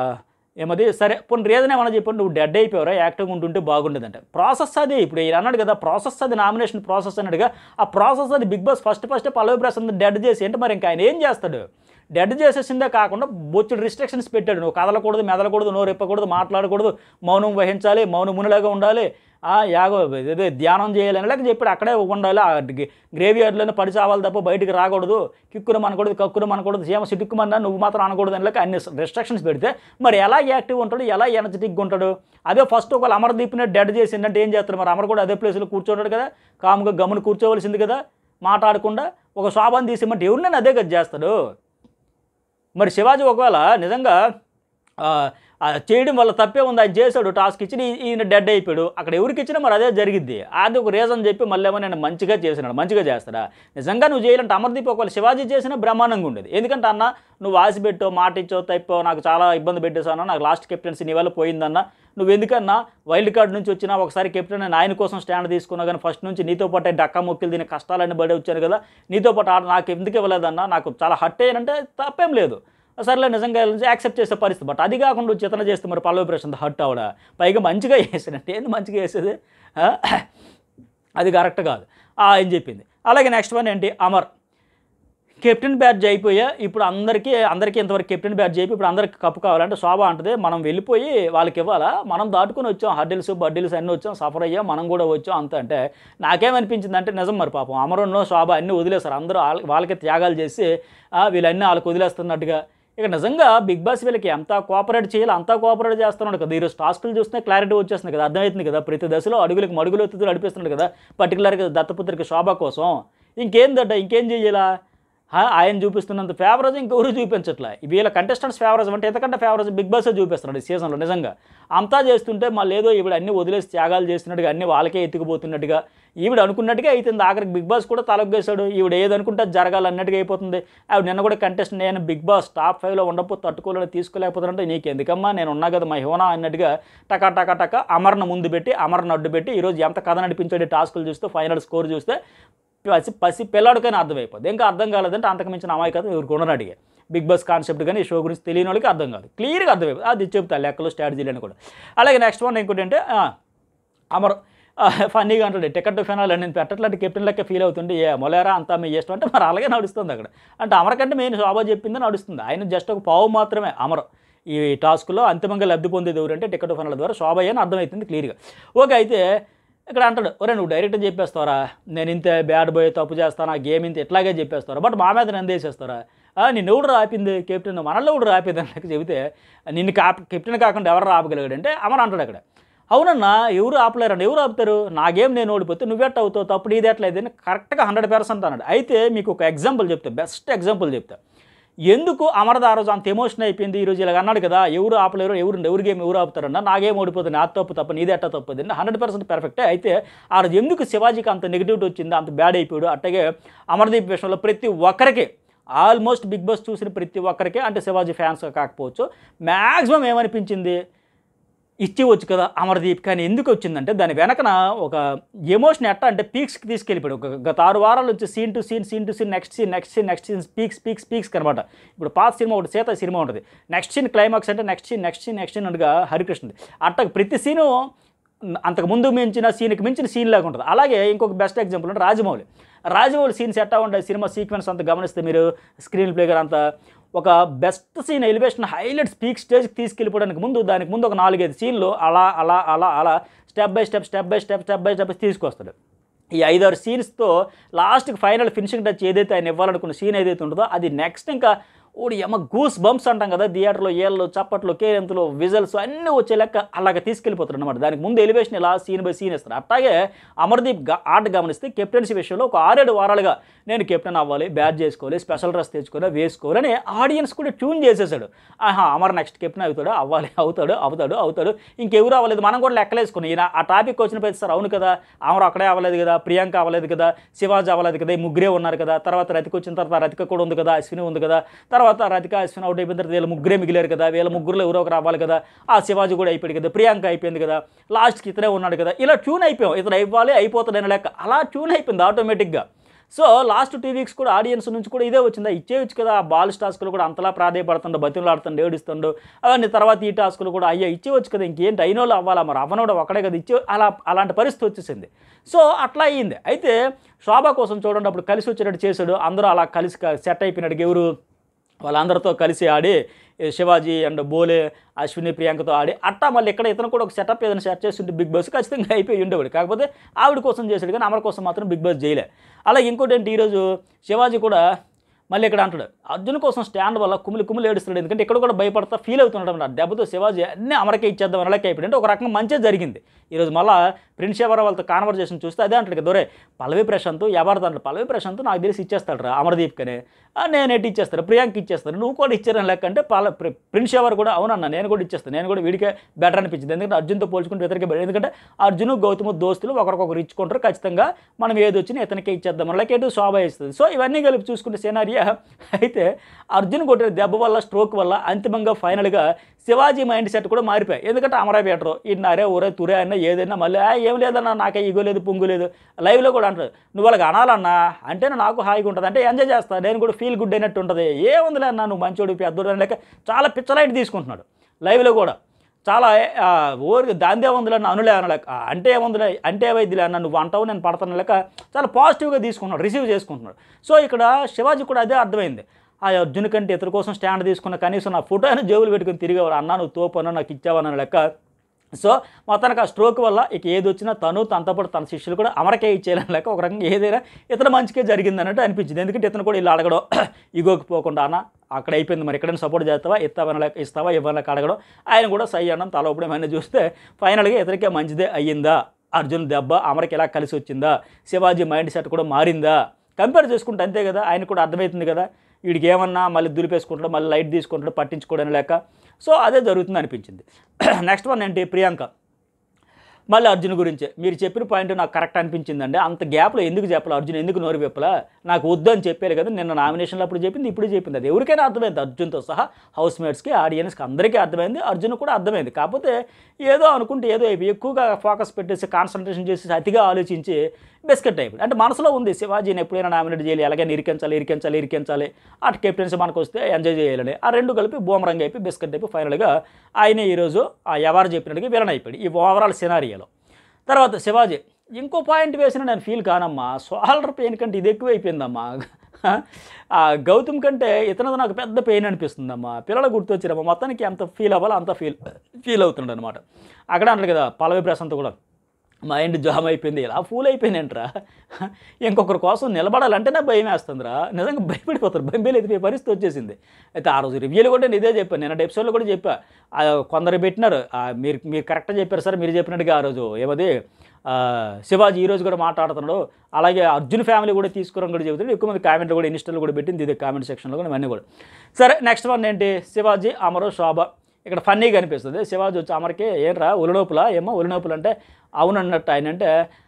ఏమది సరే పోనీ రీజన్ ఏమన్నా చెప్పండి నువ్వు డెడ్ అయిపోయారా యాక్టివ్గా ఉంటుంటే బాగుండేదంటే ప్రాసెస్ అది ఇప్పుడు ఈయన అన్నాడు కదా ప్రాసెస్ అది నామినేషన్ ప్రాసెస్ అన్నాడుగా ఆ ప్రాసెస్ అది big boss first first Pallavi Prasad dead చేసి అంటే మరి ఇంకా ఆయన ఏం చేస్తాడు డెడ్ చేసేసిందే కాకుండా బొచ్చుడు రిస్ట్రిక్షన్స్ పెట్టాడు నువ్వు కదలకూడదు మెదలకూడదు నోరు ఇప్పకూడదు మాట్లాడకూడదు మౌనం వహించాలి మౌనం మునిలాగా ఉండాలి ఆ యాగో ఇదే ధ్యానం చేయాలని లేక చెప్పాడు అక్కడే ఉండాలి ఆ గ్రేవ్ యార్డ్లోనే పడి చావాలి తప్ప బయటికి రాకూడదు కిక్కురు మనకూడదు కక్కురు మనకూడదు సీమ సిట్టుకుమన్నా నువ్వు మాత్రం అనకూడదు అని లేక అన్ని రెస్ట్రిక్షన్స్ పెడితే మరి ఎలా యాక్టివ్ ఉంటాడు ఎలా ఎనర్జెటిక్గా ఉంటాడు అదే ఫస్ట్ ఒకవేళ అమర్దీప్ని డెడ్ చేసిందంటే ఏం చేస్తాడు మరి అమర్ కూడా అదే ప్లేస్లో కూర్చోంటాడు కదా కాముగా గమ్మున కూర్చోవలసింది కదా మాట్లాడకుండా ఒక శోభాన్ని తీసిమంటే ఎవరినైనా అదే కదా చేస్తాడు మరి శివాజీ ఒకవేళ నిజంగా ఆ, ఆ చేయడం వల్ల తప్పే ఉంది ఆయన చేశాడు టాస్క్ ఇచ్చి ఈ- ఈయన డెడ్ అయిపోయాడు అక్కడ ఎవరికి ఇచ్చినా మరి అదే జరిగిద్ది అది ఒక రీజన్ చెప్పి మళ్ళీ ఏమో నేను మంచిగా చేసినాడు మంచిగా చేస్తాడా నిజంగా నువ్వు చేయాలంటే అమర్దీప్ ఒకవేళ శివాజీ చేసినా బ్రహ్మాండంగా ఉండేది ఎందుకంటే అన్న నువ్వు ఆశ పెట్టో మాట ఇచ్చో తప్పో నాకు చాలా ఇబ్బంది పెట్టేశాను నాకు లాస్ట్ కెప్టెన్సీ నీ వల్ల పోయిందన్న నువ్వు ఎందుకన్నా వైల్డ్ కార్డ్ నుంచి వచ్చినా ఒకసారి కెప్టెన్ అని ఆయన కోసం స్టాండ్ తీసుకున్నా కానీ ఫస్ట్ నుంచి నీతో పాటు డక్కా మొక్కిలు దీని కష్టాలన్నీ పడి వచ్చాను కదా నీతో పాటు ఆడ నాకు ఎందుకు ఇవ్వలేదన్నా నాకు చాలా హట్ అయ్యానంటే తప్పేం లేదు సర్లే నిజంగా యాక్సెప్ట్ చేసే పరిస్థితి బట్ అది కాకుండా వచ్చి ఇతను చేస్తే మరి పల్లవి ప్రశాంత్ హట్ అవడా పైగా మంచిగా వేసాడంటే ఏంది మంచిగా వేసేది ఆ? అది కరెక్ట్ కాదు ఆ, ఆయన చెప్పింది అలాగే నెక్స్ట్ వన్ ఏంటి అమర్ కెప్టెన్ బ్యాడ్జ్ అయిపోయా ఇప్పుడు అందరికీ అందరికీ ఇంతవరకు కెప్టెన్ బ్యాడ్జ్ అయిపోయి ఇప్పుడు అందరికి కప్పు కావాలంటే శోభ అంటది మనం వెళ్ళిపోయి వాళ్ళకి ఇవ్వాలా మనం దాటుకొని వచ్చాం హడ్డిల్స్ బడ్డిల్స్ అన్నీ వచ్చాం సఫర్ అయ్యాం మనం కూడా వచ్చాం అంత అంటే నాకేమనిపించింది అంటే నిజం మరి పాపం అమరంలో శోభ అన్నీ వదిలేస్తారు అందరూ వాళ్ళ- వాళ్ళకే త్యాగాలు చేసి ఆ, వీళ్ళన్నీ వాళ్ళకి వదిలేస్తున్నట్టుగా ఇక నిజంగా బిగ్ బాస్ వీళ్ళకి ఎంత కోఆపరేట్ చేయాలి అంతా కోఆపరేట్ చేస్తున్నాడు కదా ఈరోజు టాస్కులు చూస్తే క్లారిటీ వచ్చేస్తుంది కదా అర్థమవుతుంది కదా ప్రతి దశలో అడుగులకు మడుగులు ఎత్తుతూ నడిపిస్తున్నాడు కదా పర్టికులర్గా దత్తపుత్రికి శోభ కోసం ఇంకేందట ఇంకేం చెయ్యాలా ఆ, ఆయన చూపిస్తున్నంత ఫేవరేజ్ ఇంకెవరు చూపించట్లే వీళ్ళ కంటెస్టెంట్స్ ఫేవరేజ్ అంటే ఎంతకంటే ఫేవరేజ్ బిగ్ బాస్ చూపిస్తున్నాడు ఈ సీజన్లో నిజంగా అంతా చేస్తుంటే మళ్ళీ ఏదో ఈవిడ అన్ని వదిలేసి త్యాగాలు చేస్తున్నట్టుగా అన్ని వాళ్ళకే ఎత్తుకుపోతున్నట్టుగా ఈవిడ అనుకున్నట్టుగా అయితుంది ఆఖరికి బిగ్ బాస్ కూడా తలగ్గేశాడు ఈవిడ ఏదనుకుంటే అది జరగాలన్నట్టుగా అయిపోతుంది ఆవిడ నిన్న కూడా కంటెస్టెంట్ నేను బిగ్ బాస్ టాప్ ఫైవ్లో ఉండకపోతే తట్టుకోలేని తీసుకోలేకపోతుంటే నీకు ఎందుకమ్మా నేను ఉన్నా కదా మా హోనా అన్నట్టుగా టకా టకా టకా అమర్న ముందు పెట్టి అమర్న అడ్డు పెట్టి ఈరోజు ఎంత కథ నడిపించాడు ఈ టాస్కులు చూస్తే ఫైనల్ స్కోర్ చూస్తే పసి పసి పిల్లాడికైనా అర్థమైపోద్ది ఇంకా అర్థం కాలేదంటే అంతకు మించిన అమాయకత ఎవరికి ఉండని అడిగే బిగ్ బాస్ కాన్సెప్ట్ కానీ ఈ షో గురించి తెలియని వాళ్ళకి అర్థం కాదు క్లియర్గా అర్థమైపోతుంది అది చెప్తా లెక్కలు స్ట్రాటజీలు కూడా అలాగే నెక్స్ట్ వన్ ఇంకోటి అంటే ఆ, అమర్ ఆ, ఫన్నీగా అంటాడు టికెట్ టు ఫైనల్ నేను పెట్టట్లంటే కెప్టెన్ లెక్క ఫీల్ అవుతుండే ఏ మొలేరా అంతా మీ ఇష్టం అంటే మరి అలాగే నడుస్తుంది అక్కడ అంటే అమర్ కంటే మెయిన్ శోభ చెప్పింది నడుస్తుంది ఆయన జస్ట్ ఒక పావు మాత్రమే అమర్ ఈ టాస్క్లో అంతిమంగా లబ్ధి పొందేది ఎవరంటే టికెట్ ఫైనల్ ద్వారా శోభ అని అర్థమవుతుంది క్లియర్గా ఓకే అయితే ఇక్కడ అంటాడు ఒరే నువ్వు డైరెక్ట్ చెప్పేస్తావరా నేను ఇంత బ్యాడ్ బాయ్ తప్పు చేస్తాను ఆ గేమ్ ఇంత ఇట్లాగే చెప్పేస్తారా బట్ మా మీద నిందేసేస్తారా "ఆ, నిన్ను ఎవడు ఆపింది కెప్టెన్ మనల్లో ఎవడు ఆపింది అని లెక్క చెబితే నిన్ను కా కెప్టెన్ కాకుండా ఎవరు ఆపగలిగాడు అంటే అమర్ అంటాడు అక్కడ అవునన్నా ఎవరు ఆపలేరండి ఎవరు ఆపుతారు నాగేం నేను ఓడిపోతే నువ్వెట్ అవుతావు తప్పుడు ఇది ఎట్లా ఇది కరెక్ట్గా హండ్రెడ్ పర్సెంట్ అన్నాడు అయితే మీకు ఒక ఎగ్జాంపుల్ చెప్తా బెస్ట్ ఎగ్జాంపుల్ చెప్తా ఎందుకు అమరద ఆ రోజు అంత ఎమోషన్ అయిపోయింది ఈ రోజు ఇలా అన్నాడు కదా ఎవరు ఆపలేరు ఎవరు ఎవరు గేమ్ ఎవరు ఆపుతారన్న నాగేం ఓడిపోతుంది నా తప్పు తప్ప నీదే ఎట్ట తప్పది హండ్రెడ్ పర్సెంట్ పర్ఫెక్టే అయితే ఆ రోజు ఎందుకు శివాజీకి అంత నెగిటివిటీ వచ్చింది అంత బ్యాడ్ అయిపోయాడు అట్లాగే అమర్దీప్ విషయంలో ప్రతి ఒక్కరికి ఆల్మోస్ట్ బిగ్ బాస్ చూసిన ప్రతి ఒక్కరికి అంటే శివాజీ ఫ్యాన్స్ కాకపోవచ్చు మ్యాక్సిమం ఏమనిపించింది ఇచ్చేవచ్చు కదా అమర్దీప్ కానీ ఎందుకు వచ్చిందంటే దాని వెనకన ఒక ఎమోషన్ ఎట్ట అంటే పీక్స్కి తీసుకెళ్ళిపోయాడు ఒక గత ఆరు వారాల నుంచి scene to scene scene to scene next scene next scene next scene peaks peaks peaks అనమాట ఇప్పుడు పాత సినిమా ఒకటి సీత సినిమా ఉంటుంది నెక్స్ట్ సీన్ క్లైమాక్స్ అంటే next scene next scene next scene అనగా హరికృష్ణది అట్ట ప్రతి సీను అంతకు ముందు మించిన సీన్కి మించిన సీన్ లాగా ఉంటుంది అలాగే ఇంకొక బెస్ట్ ఎగ్జాంపుల్ అంటే రాజమౌళి రాజమౌళి సీన్స్ ఎట్టా ఉంటాయి సినిమా సీక్వెన్స్ అంత గమనిస్తే మీరు స్క్రీన్ ప్లే గారు అంత ఒక best scene elevation highlight speak స్టేజ్కి తీసుకెళ్ళిపోవడానికి ముందు దానికి ముందు ఒక నాలుగైదు సీన్లు అలా అలా అలా అలా step by step step by step step by step తీసుకొస్తాడు ఈ ఐదారు సీన్స్తో లాస్ట్కి ఫైనల్ ఫినిషింగ్ టచ్ ఏదైతే ఆయన ఇవ్వాలనుకున్న సీన్ ఏదైతే ఉంటుందో అది నెక్స్ట్ ఇంకా ఓడి ఎమ్మ గూస్ బంప్స్ అంటాం కదా థియేటర్లో ఏళ్ళు చప్పట్లు కేరింతలు విజల్స్ అన్నీ వచ్చే లెక్క అలాగ తీసుకెళ్ళిపోతారు అనమాట దానికి ముందు ఎలివేషన్ ఇలా సీన్ బై సీన్ ఇస్తారు అట్లాగే అమర్దీప్ గ- ఆట గమనిస్తే కెప్టెన్సీ విషయంలో ఒక ఆరేడు వారాలుగా నేను కెప్టెన్ అవ్వాలి బ్యాట్ చేసుకోవాలి స్పెషల్ డ్రెస్ తెచ్చుకొని వేసుకోవాలని ఆడియన్స్ కూడా ట్యూన్ చేసేసాడు ఆహా అమర్ నెక్స్ట్ కెప్టెన్ అవుతాడు అవ్వాలి అవుతాడు అవుతాడు అవుతాడు ఇంకెవరు అవ్వలేదు మనం కూడా లెక్కలేసుకుని ఈయన ఆ టాపిక్ వచ్చిన ప్రతి సార్ అవును కదా అమర్ అక్కడే అవ్వలేదు కదా ప్రియాంక అవ్వలేదు కదా శివాజీ అవ్వలేదు కదా ఈ ముగ్గురే ఉన్నారు కదా తర్వాత రతిక వచ్చిన తర్వాత రతిక కూడా ఉంది కదా అశ్విని ఉంది కదా తర్వాత రతిక అశ్విని అవుట్ అయిపోయిన తర్వాత వీళ్ళ ముగ్గురే మిగిలారు కదా వీళ్ళ ముగ్గురులో ఎవరో ఒకరు అవ్వాలి కదా ఆ శివాజీ కూడా అయిపోయాడు కదా ప్రియాంక అయిపోయింది కదా లాస్ట్కి ఇతనే ఉన్నాడు కదా ఇలా ట్యూన్ అయిపోయాం ఇతను అయిపోవాలి అయిపోతాడని లెక్క అలా ట్యూన్ అయిపోయింది ఆటోమేటిక్గా సో లాస్ట్ టూ వీక్స్ కూడా ఆడియన్స్ నుంచి కూడా ఇదే వచ్చిందా ఇచ్చేయచ్చు కదా ఆ బాల్ టాస్కులు కూడా అంతలా ప్రాధాయపడుతుండో బతిమలాడుతుండో ఏడుస్తుండో అవన్నీ తర్వాత ఈ టాస్కులు కూడా అయ్యా ఇచ్చేవచ్చు కదా ఇంకేంటి అయినోళ్ళు అవ్వాలా మరి అవ్వనోడు ఒక్కడే కదా ఇచ్చే అలా అలాంటి పరిస్థితి వచ్చేసింది సో అట్లా అయ్యింది అయితే శోభ కోసం చూడండి అప్పుడు కలిసి వచ్చేటట్టు చేశాడు అందరూ అలా కలిసి సెట్ అయిపోయినట్టు ఎవరు వాళ్ళందరితో కలిసి ఆడి ఏ శివాజీ అండ్ బోలే అశ్విని ప్రియాంకతో ఆడి అట్టా మళ్ళీ ఇక్కడ ఇతను కూడా ఒక సెటప్ ఏదైనా సెట్ చేస్తుంటే బిగ్ బాస్ ఖచ్చితంగా అయిపోయి ఉండేవాడు కాకపోతే ఆవిడ కోసం చేశాడు కానీ అమర కోసం మాత్రం బిగ్ బాస్ చేయలే అలాగే ఇంకోటి ఏంటి ఈరోజు శివాజీ కూడా మళ్ళీ ఇక్కడ అంటాడు అర్జున్ కోసం స్టాండ్ వల్ల కుమిలి కుమిలి ఏడుస్తున్నాడు ఎందుకంటే ఇక్కడ కూడా భయపడతా ఫీల్ అవుతున్నాడు అన్నమాట దెబ్బతో శివాజీ అన్నీ అమరకే ఇచ్చేద్దాం అనలేక అయిపోయింది అంటే ఒక రకంగా మంచిగా జరిగింది ఈరోజు మళ్ళీ ప్రిన్స్ ఎవరో వాళ్ళతో కాన్వర్జేషన్ చూస్తే అదే అంటాడు కదా దొరే పల్లవి ప్రశాంత్ ఎవరితో అంటాడు పల్లవి ప్రశాంత్ నాకు తెలిసి ఇచ్చేస్తాడు రా అమర్దీప్ కనే "ఆ, నేను ఎట్టి ఇచ్చేస్తాను ప్రియాంక్ ఇచ్చేస్తాను నువ్వు కూడా ఇచ్చారని లెక్క అంటే పల ప్రి- ప్రిన్స్ ఎవరు కూడా అవునన్నా నేను కూడా ఇచ్చేస్తాను నేను కూడా వీడికే బెటర్ అనిపించింది ఎందుకంటే అర్జున్తో పోల్చుకుంటే ఇతనికి better. ఎందుకంటే అర్జున్ గౌతమ్ దోస్తులు ఒకరికొకరు ఇచ్చుకుంటారు ఖచ్చితంగా మనం ఏది వచ్చినా ఇతనికే ఇచ్చేద్దాం అలాగే ఎటు శోభ ఇస్తుంది సో ఇవన్నీ కలిపి చూసుకుంటే సేనారియా అయితే అర్జున్ కొట్టిన దెబ్బ వల్ల స్ట్రోక్ వల్ల అంతిమంగా ఫైనల్గా శివాజీ మైండ్ సెట్ కూడా మారిపోయాయి ఎందుకంటే అమరా బెటరు ఇన్నారే ఊరే తురే అన్న ఏదైనా మళ్ళీ "ఆ, ఏం లేదన్నా నాకే ఇగో లేదు పొంగు లేదు లైవ్లో కూడా అంటారు నువ్వు వాళ్ళకి అనాలన్నా అంటేనే నాకు హాయిగా ఉంటుంది అంటే ఎంజాయ్ చేస్తా నేను కూడా ఫీల్ గుడ్ అయినట్టు ఉంటుంది ఏముందిలే అన్న నువ్వు మంచోడు పెద్దోడు అని లెక్క చాలా పిచ్చలైట్ తీసుకుంటున్నాడు లైవ్లో కూడా చాలా ఆ, ఊరికి దాందే ఉందిలే అన్న అనులే అనలేక "ఆ, అంటే ఏముందిలే అంటే ఏమైందిలే అన్న నువ్వు అంటావు నేను పడతాను లేక చాలా పాజిటివ్గా తీసుకుంటున్నాడు రిసీవ్ చేసుకుంటున్నాడు సో ఇక్కడ శివాజీ కూడా అదే అర్థమైంది ఆ అర్జున్ కంటే ఇతర కోసం స్టాండ్ తీసుకున్న కనీసం నా ఫోటో అయినా జేబులు పెట్టుకుని తిరిగేవారు అన్నా నువ్వు తోపన్నా నాకు ఇచ్చావన్న లెక్క సో మొత్తానికి ఆ స్ట్రోక్ వల్ల ఇక ఏది వచ్చినా తను తనతో పాటు తన శిష్యులు కూడా అమరకే ఇచ్చేయాలని లేక ఒక రకంగా ఏదైనా ఇతను మంచికే జరిగింది అన్నట్టు అనిపించింది ఎందుకంటే ఇతను కూడా ఇలా అడగడం ఇగోకి పోకుండా అన్న అక్కడ అయిపోయింది మరి ఎక్కడైనా సపోర్ట్ చేస్తావా ఇస్తావని లేక ఇస్తావా ఇవ్వని అడగడం ఆయన కూడా సై అన్నం తల ఊపడం ఏమైనా చూస్తే ఫైనల్గా ఇతనికే మంచిదే అయ్యిందా అర్జున్ దెబ్బ అమరకి ఎలా కలిసి వచ్చిందా శివాజీ మైండ్ సెట్ కూడా మారిందా కంపేర్ చేసుకుంటే అంతే కదా ఆయన కూడా అర్థమవుతుంది కదా వీడికి ఏమన్నా మళ్ళీ దులిపేసుకుంటాడు మళ్ళీ లైట్ తీసుకుంటాడు పట్టించుకోవడం లేక సో అదే జరుగుతుంది అనిపించింది నెక్స్ట్ వన్ ఏంటి ప్రియాంక మళ్ళీ అర్జున్ గురించే మీరు చెప్పిన పాయింట్ నాకు కరెక్ట్ అనిపించిందండి అంత గ్యాప్లో ఎందుకు చెప్పాలి అర్జున్ ఎందుకు నోరు విప్పలా నాకు వద్దు అని చెప్పారు కదా నిన్న నామినేషన్లో అప్పుడు చెప్పింది ఇప్పుడు చెప్పింది అది ఎవరికైనా అర్థమైంది అర్జున్తో సహా హౌస్ మేట్స్కి ఆడియన్స్కి అందరికీ అర్థమైంది అర్జున్ కూడా అర్థమైంది కాకపోతే ఏదో అనుకుంటే ఏదో అయిపోయి ఎక్కువగా ఫోకస్ పెట్టేసి కాన్సన్ట్రేషన్ చేసి అతిగా ఆలోచించి బిస్కెట్ అయిపోయింది అంటే మనసులో ఉంది శివాజీని ఎప్పుడైనా నామినేట్ చేయాలి ఎలాగైనా ఇరికించాలి ఇరికించాలి ఇరికించాలి అటు కెప్టెన్సీ మనకు వస్తే ఎంజాయ్ చేయాలని ఆ రెండు కలిపి బూమరంగా అయిపోయి బిస్కెట్ అయిపోయి ఫైనల్గా ఆయనే ఈరోజు ఆ ఎవరు చెప్పినట్టుగా విలన్ అయిపోయాడు ఈ ఓవరాల్ సినారియోలో తర్వాత శివాజీ ఇంకో పాయింట్ వేసిన నేను ఫీల్ కానమ్మా సోల్డర్ పెయిన్ కంటే ఇది ఎక్కువ అయిపోయిందమ్మా ఆ గౌతమ్ కంటే ఇతనది నాకు పెద్ద పెయిన్ అనిపిస్తుందమ్మా పిల్లలు గుర్తొచ్చారమ్మా మొత్తానికి ఎంత ఫీల్ అవ్వాలో అంత ఫీల్ ఫీల్ అవుతుండ అనమాట అక్కడ అంటారు కదా పల్లవి ప్రశాంత్ కూడా మైండ్ జామ్ అయిపోయింది ఇలా ఫూల్ అయిపోయినంటరా ఇంకొకరి కోసం నిలబడాలంటేనే భయం వేస్తుందిరా నిజంగా భయపడిపోతారు భయం ఎదిపోయే పరిస్థితి వచ్చేసింది అయితే ఆ రోజు రివ్యూలు కూడా నేను ఇదే చెప్పాను నేను ఎపిసోడ్లో కూడా చెప్పా ఆ, కొందరు పెట్టినారు ఆ, మీరు మీరు కరెక్ట్గా చెప్పారు సార్ మీరు చెప్పినట్టుగా ఆ రోజు ఏమది ఆ, శివాజీ ఈ రోజు కూడా మాట్లాడుతున్నాడు అలాగే అర్జున్ ఫ్యామిలీ కూడా తీసుకురాని కూడా చెబుతాడు ఎక్కువ మంది కామెంట్లు కూడా ఇన్స్టాలో కూడా పెట్టింది ఇదే కామెంట్ సెక్షన్లో కూడా ఇవన్నీ కూడా సరే నెక్స్ట్ వన్ ఏంటి శివాజీ అమరు శోభ ఇక్కడ ఫన్నీగా అనిపిస్తుంది శివాజీ వచ్చి అమర్కి ఏంట్రా ఉలినోపులా ఏమో ఉలినోపులు అంటే అవునన్నట్టు ఆయన అంటే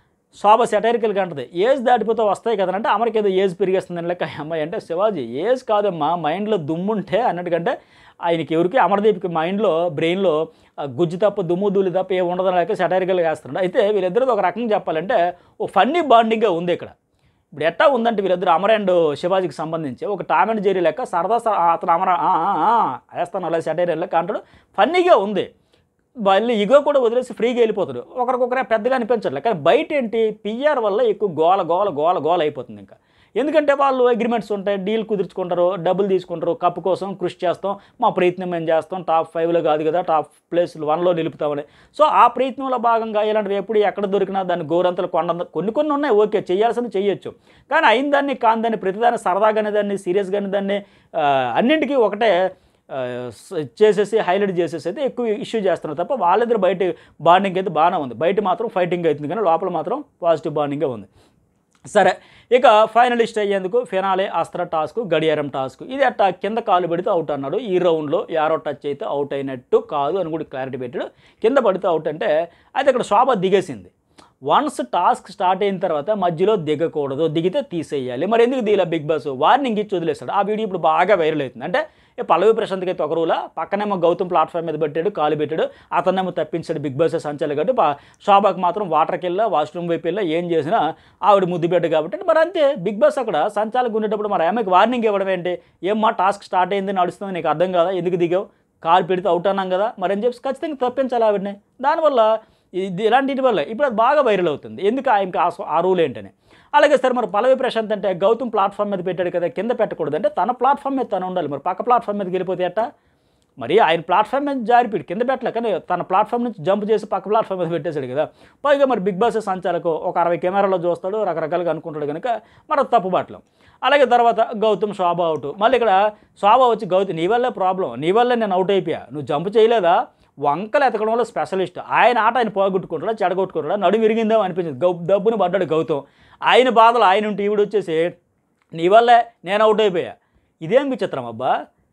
శోభ సెటైరికల్గా అంటది ఏజ్ దాటిపోతే వస్తాయి కదా అంటే అమర్కి ఏదో ఏజ్ పెరిగేస్తుంది లెక్క ఈ అమ్మాయి అంటే శివాజీ ఏజ్ కాదమ్మా మైండ్లో దుమ్ముంటే అన్నట్టుకంటే ఆయనకి ఎవరికి అమర్దీప్కి మైండ్లో బ్రెయిన్లో ఆ, గుజ్జు తప్ప దుమ్ము దూలి తప్ప ఏ ఉండదని లేక సెటైరికల్గా వేస్తున్నాడు అయితే వీళ్ళిద్దరిది ఒక రకంగా చెప్పాలంటే ఓ ఫన్నీ బాండింగ్గా ఉంది ఇక్కడ ఇప్పుడు ఎట్టా ఉందంటే వీళ్ళిద్దరు అమర్ అండ్ శివాజీకి సంబంధించి ఒక టామ్ అండ్ జెరీ లెక్క సరదా సర- అతను అమర ఆ, ఆ, ఆ, వేస్తాను అలా సెటైర్ లెక్క అంటాడు ఫన్నీగా ఉంది మళ్ళీ ఇగో కూడా వదిలేసి ఫ్రీగా వెళ్ళిపోతాడు ఒకరికొకరే పెద్దగా అనిపించట్లే కానీ బయట ఏంటి పిఆర్ వల్ల ఎక్కువ గోల గోల గోల గోల అయిపోతుంది ఇంకా ఎందుకంటే వాళ్ళు అగ్రిమెంట్స్ ఉంటాయి డీల్ కుదుర్చుకుంటారు డబ్బులు తీసుకుంటారు కప్పు కోసం కృషి చేస్తాం మా ప్రయత్నం మేము చేస్తాం టాప్ ఫైవ్లో కాదు కదా టాప్ ప్లేస్ వన్లో నిలుపుతామని సో ఆ ప్రయత్నంలో భాగంగా ఇలాంటివి ఎప్పుడు ఎక్కడ దొరికినా దాన్ని గోరంతలు కొండ కొన్ని కొన్ని ఉన్నాయి ఓకే చేయాల్సింది చేయొచ్చు కానీ అయిన దాన్ని కాని దాన్ని ప్రతిదాన్ని సరదాగానే దాన్ని సీరియస్గానే దాన్ని ఆ, అన్నింటికీ ఒకటే ఆ, స- చేసేసి హైలైట్ చేసేసి అయితే ఎక్కువ ఇష్యూ చేస్తున్నారు తప్ప వాళ్ళిద్దరు బయట బాండింగ్ అయితే బాగానే ఉంది బయట మాత్రం ఫైటింగ్ అవుతుంది కానీ లోపల మాత్రం పాజిటివ్ బాండింగే ఉంది సరే ఇక ఫైనలిస్ట్ అయ్యేందుకు ఫినాలే అస్త్ర టాస్క్ గడియారం టాస్క్ ఇది అట్టా కింద కాలు పెడితే అవుట్ అన్నాడు ఈ రౌండ్లో యారో టచ్ అయితే అవుట్ అయినట్టు కాదు అని కూడా క్లారిటీ పెట్టాడు కింద పడితే అవుట్ అంటే అయితే ఇక్కడ శోభ దిగేసింది వన్స్ టాస్క్ స్టార్ట్ అయిన తర్వాత మధ్యలో దిగకూడదు దిగితే తీసేయాలి మరి ఎందుకు దిగలే బిగ్ బాస్ వార్నింగ్ ఇచ్చి వదిలేస్తాడు ఆ వీడియో ఇప్పుడు బాగా వైరల్ అవుతుంది అంటే ఏ పల్లవి ప్రశాంత్కి అయితే ఒక రూలా పక్కనేమో గౌతమ్ ప్లాట్ఫామ్ మీద పెట్టాడు కాలు పెట్టాడు అతన్నేమో తప్పించాడు బిగ్ బాస్ సంచాలి కాబట్టి పా- శోభాకి మాత్రం వాటర్కి వెళ్ళా వాష్రూమ్ వైపు వెళ్ళా ఏం చేసినా ఆవిడ ముద్దు పెట్టు కాబట్టి మరి అంతే బిగ్ బాస్ అక్కడ సంచాలకు ఉండేటప్పుడు మరి ఆమెకి వార్నింగ్ ఇవ్వడం ఏంటి ఏమ్మా టాస్క్ స్టార్ట్ అయింది నడుస్తుంది నీకు అర్థం కాదా ఎందుకు దిగావు కాలు పెడితే అవుట్ అన్నాం కదా మరి అని చెప్పి ఖచ్చితంగా తప్పించాలి ఆవిడని దానివల్ల ఇది ఇలాంటి వల్ల ఇప్పుడు అది బాగా వైరల్ అవుతుంది ఎందుకు ఆయనకి ఆ సో- ఆ రూల్ ఏంటని అలాగే సార్ మరి పల్లవి ప్రశాంత్ అంటే గౌతమ్ ప్లాట్ఫామ్ మీద పెట్టాడు కదా కింద పెట్టకూడదు అంటే తన ప్లాట్ఫామ్ మీద తను ఉండాలి మరి పక్క ప్లాట్ఫామ్ మీదకి వెళ్ళిపోతే ఎట్టా మరి ఆయన ప్లాట్ఫామ్ మీద జారిపోయాడు కింద పెట్టలే కానీ తన ప్లాట్ఫామ్ నుంచి జంప్ చేసి పక్క ప్లాట్ఫామ్ మీద పెట్టేశాడు కదా పైగా మరి బిగ్ బాస్ సంచాలకు ఒక అరవై కెమెరాలో చూస్తాడు రకరకాలుగా అనుకుంటాడు కనుక మరి అది తప్పుబాట్లు అలాగే తర్వాత గౌతమ్ శోభ అవుట్ మళ్ళీ ఇక్కడ శోభ వచ్చి గౌతమ్ నీ వల్లే ప్రాబ్లం నీ వల్లే నేను అవుట్ అయిపోయా నువ్వు జంప్ చేయలేదా వంకలు ఎతకడంలో స్పెషలిస్ట్ ఆయన ఆట ఆయన పోగొట్టుకుంటాడా చెడగొట్టుకుంటాడా నడు విరిగిందేమో అనిపించింది గౌ డబ్బుని పడ్డాడు గౌతమ్ ఆయన బాధలు ఆయన ఉంటే ఈవిడ వచ్చేసి నీ వల్లే నేను అవుట్ అయిపోయా ఇదేం విచిత్రం అబ్బా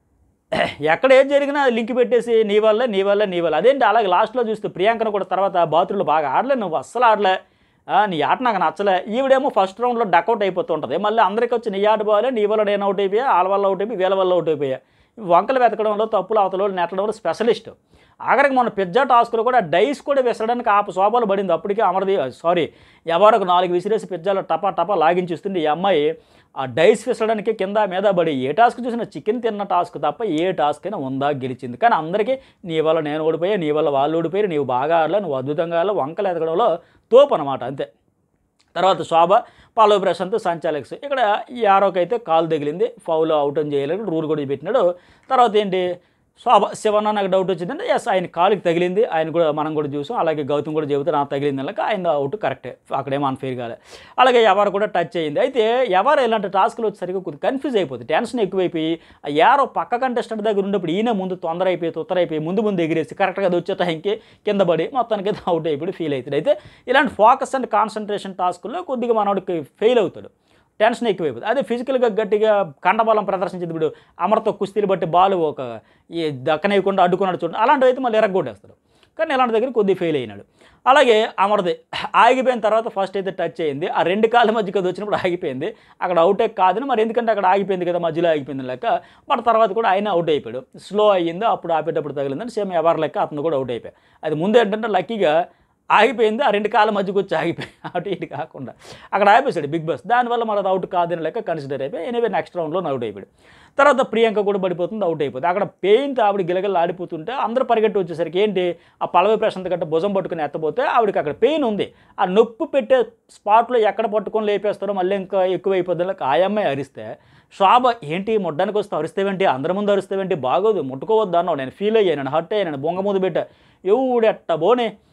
ఎక్కడ ఏం జరిగినా లింక్ పెట్టేసి నీ వల్ల నీ వల్ల నీ వల్ల అదేంటి అలాగే లాస్ట్లో చూస్తే ప్రియాంకను కూడా తర్వాత బాత్రూంలో బాగా ఆడలే నువ్వు అస్సలు ఆడలే ఆ, నీ ఆట నాకు నచ్చలే ఈవిడేమో ఫస్ట్ రౌండ్లో డక్అవుట్ అయిపోతుంటుంది మళ్ళీ అందరికీ వచ్చి నీ ఆట పోవాలి నీ వల్ల నేను అవుట్ అయిపోయా వాళ్ళ వల్ల అవుట్ అయిపోయి వీళ్ళ వల్ల అవుట్ అయిపోయా వంకలు వెతకడంలో తప్పులు అవతల వాళ్ళు నెట్టడంలో స్పెషలిస్ట్ ఆఖరికి మన పిజ్జా టాస్క్లో కూడా డైస్ కూడా విసరడానికి ఆ శోభలు పడింది అప్పటికే అమరది సారీ ఎవరికి నాలుగు విసిరేసి పిజ్జాలో టపా టపా లాగించిస్తుంది ఈ అమ్మాయి ఆ డైస్ విసరడానికి కింద మీద పడి ఏ టాస్క్ చూసినా చికెన్ తిన్న టాస్క్ తప్ప ఏ టాస్క్ అయినా ఉందా గెలిచింది కానీ అందరికీ నీ వల్ల నేను ఓడిపోయా నీ వల్ల వాళ్ళు ఓడిపోయారు నీవు బాగా ఆడలే నువ్వు అద్భుతంగా ఆడలే వంకలు ఎదగడంలో తోపు అనమాట అంతే తర్వాత శోభ పల్లవి ప్రశాంత్ సంచాలక్స్ ఇక్కడ ఈ ఆరోకైతే కాలు తగిలింది ఫౌల్ అవుట్ అని చేయలేదు రూల్ కూడా పెట్టినాడు తర్వాత ఏంటి శోభ శివన్న నాకు డౌట్ వచ్చిందంటే ఎస్ ఆయన కాలుకి తగిలింది ఆయన కూడా మనం కూడా చూసాం అలాగే గౌతమ్ కూడా చెబుతే నాకు తగిలింది అలాగే ఆయన అవుట్ కరెక్టే అక్కడేమో అన్ఫెయిర్ కాలే అలాగే ఎవరు కూడా టచ్ అయ్యింది అయితే ఎవరు ఇలాంటి టాస్క్లు వచ్చేసరికి కొద్దిగా కన్ఫ్యూజ్ అయిపోతుంది టెన్షన్ ఎక్కువైపోయి ఆ యారో పక్క కంటెస్టెంట్ దగ్గర ఉన్నప్పుడు ఈయన ముందు తొందర అయిపోయి తొత్తర అయిపోయి ముందు ముందు ఎగిరేసి కరెక్ట్గా అది వచ్చే టైంకి కింద పడి మొత్తానికి అవుట్ అయిపోయి ఫీల్ అవుతాడు అయితే ఇలాంటి ఫోకస్ అండ్ కాన్సన్ట్రేషన్ టాస్కుల్లో కొద్దిగా మనోడికి ఫెయిల్ అవుతాడు టెన్షన్ ఎక్కువైపోతుంది అదే ఫిజికల్గా గట్టిగా కండబలం ప్రదర్శించింది ఇప్పుడు అమరతో కుస్తీలు బట్టి బాల్ ఒక ఈ దక్కనేయకుండా అడ్డుకున్నాడు చూడండి అలాంటివి అయితే మళ్ళీ ఎరగొట్టేస్తారు కానీ ఇలాంటి దగ్గర కొద్దిగా ఫెయిల్ అయినాడు అలాగే అమర్ది ఆగిపోయిన తర్వాత ఫస్ట్ అయితే టచ్ అయింది ఆ రెండు కాళ్ళ మధ్య కదా వచ్చినప్పుడు ఆగిపోయింది అక్కడ అవుటే కాదని మరి ఎందుకంటే అక్కడ ఆగిపోయింది కదా మధ్యలో ఆగిపోయింది లెక్క బట్ తర్వాత కూడా ఆయన అవుట్ అయిపోయాడు స్లో అయ్యింది అప్పుడు ఆపేటప్పుడు తగిలిందని సేమ్ ఎవరి లెక్క అతను కూడా అవుట్ అయిపోయాడు అది ముందు ఏంటంటే లక్కీగా ఆగిపోయింది ఆ రెండు కాళ్ళ మధ్యకి వచ్చి ఆగిపోయి అటు ఇటు కాకుండా అక్కడ ఆపేశాడు బిగ్ బాస్ దానివల్ల మరి అది అవుట్ కాదని లెక్క కన్సిడర్ అయిపోయి ఎనీవే నెక్స్ట్ రౌండ్లో అవుట్ అయిపోయాడు తర్వాత ప్రియాంక కూడా పడిపోతుంది అవుట్ అయిపోతుంది అక్కడ పెయిన్తో ఆవిడ గిలగలు ఆడిపోతుంటే అందరూ పరిగెట్టి వచ్చేసరికి ఏంటి ఆ పలవి ప్రశాంత్ గట్ట భుజం పట్టుకుని ఎత్తపోతే ఆవిడకి అక్కడ పెయిన్ ఉంది ఆ నొప్పి పెట్టే స్పాట్లో ఎక్కడ పట్టుకొని లేపేస్తారో మళ్ళీ ఇంకా ఎక్కువైపోద్ది ఆ అమ్మాయి అరిస్తే శోభ ఏంటి ముడ్డానికి వస్తే అరుస్తావేంటి అందరి ముందు అరుస్తావేంటి బాగోదు ముట్టుకోవద్దు అన్నావు నేను ఫీల్ అయ్యాను నేను హర్ట్ అయ్యాను నేను బొంగ ముందు పెట్టా ఎవడెట్ట బోనే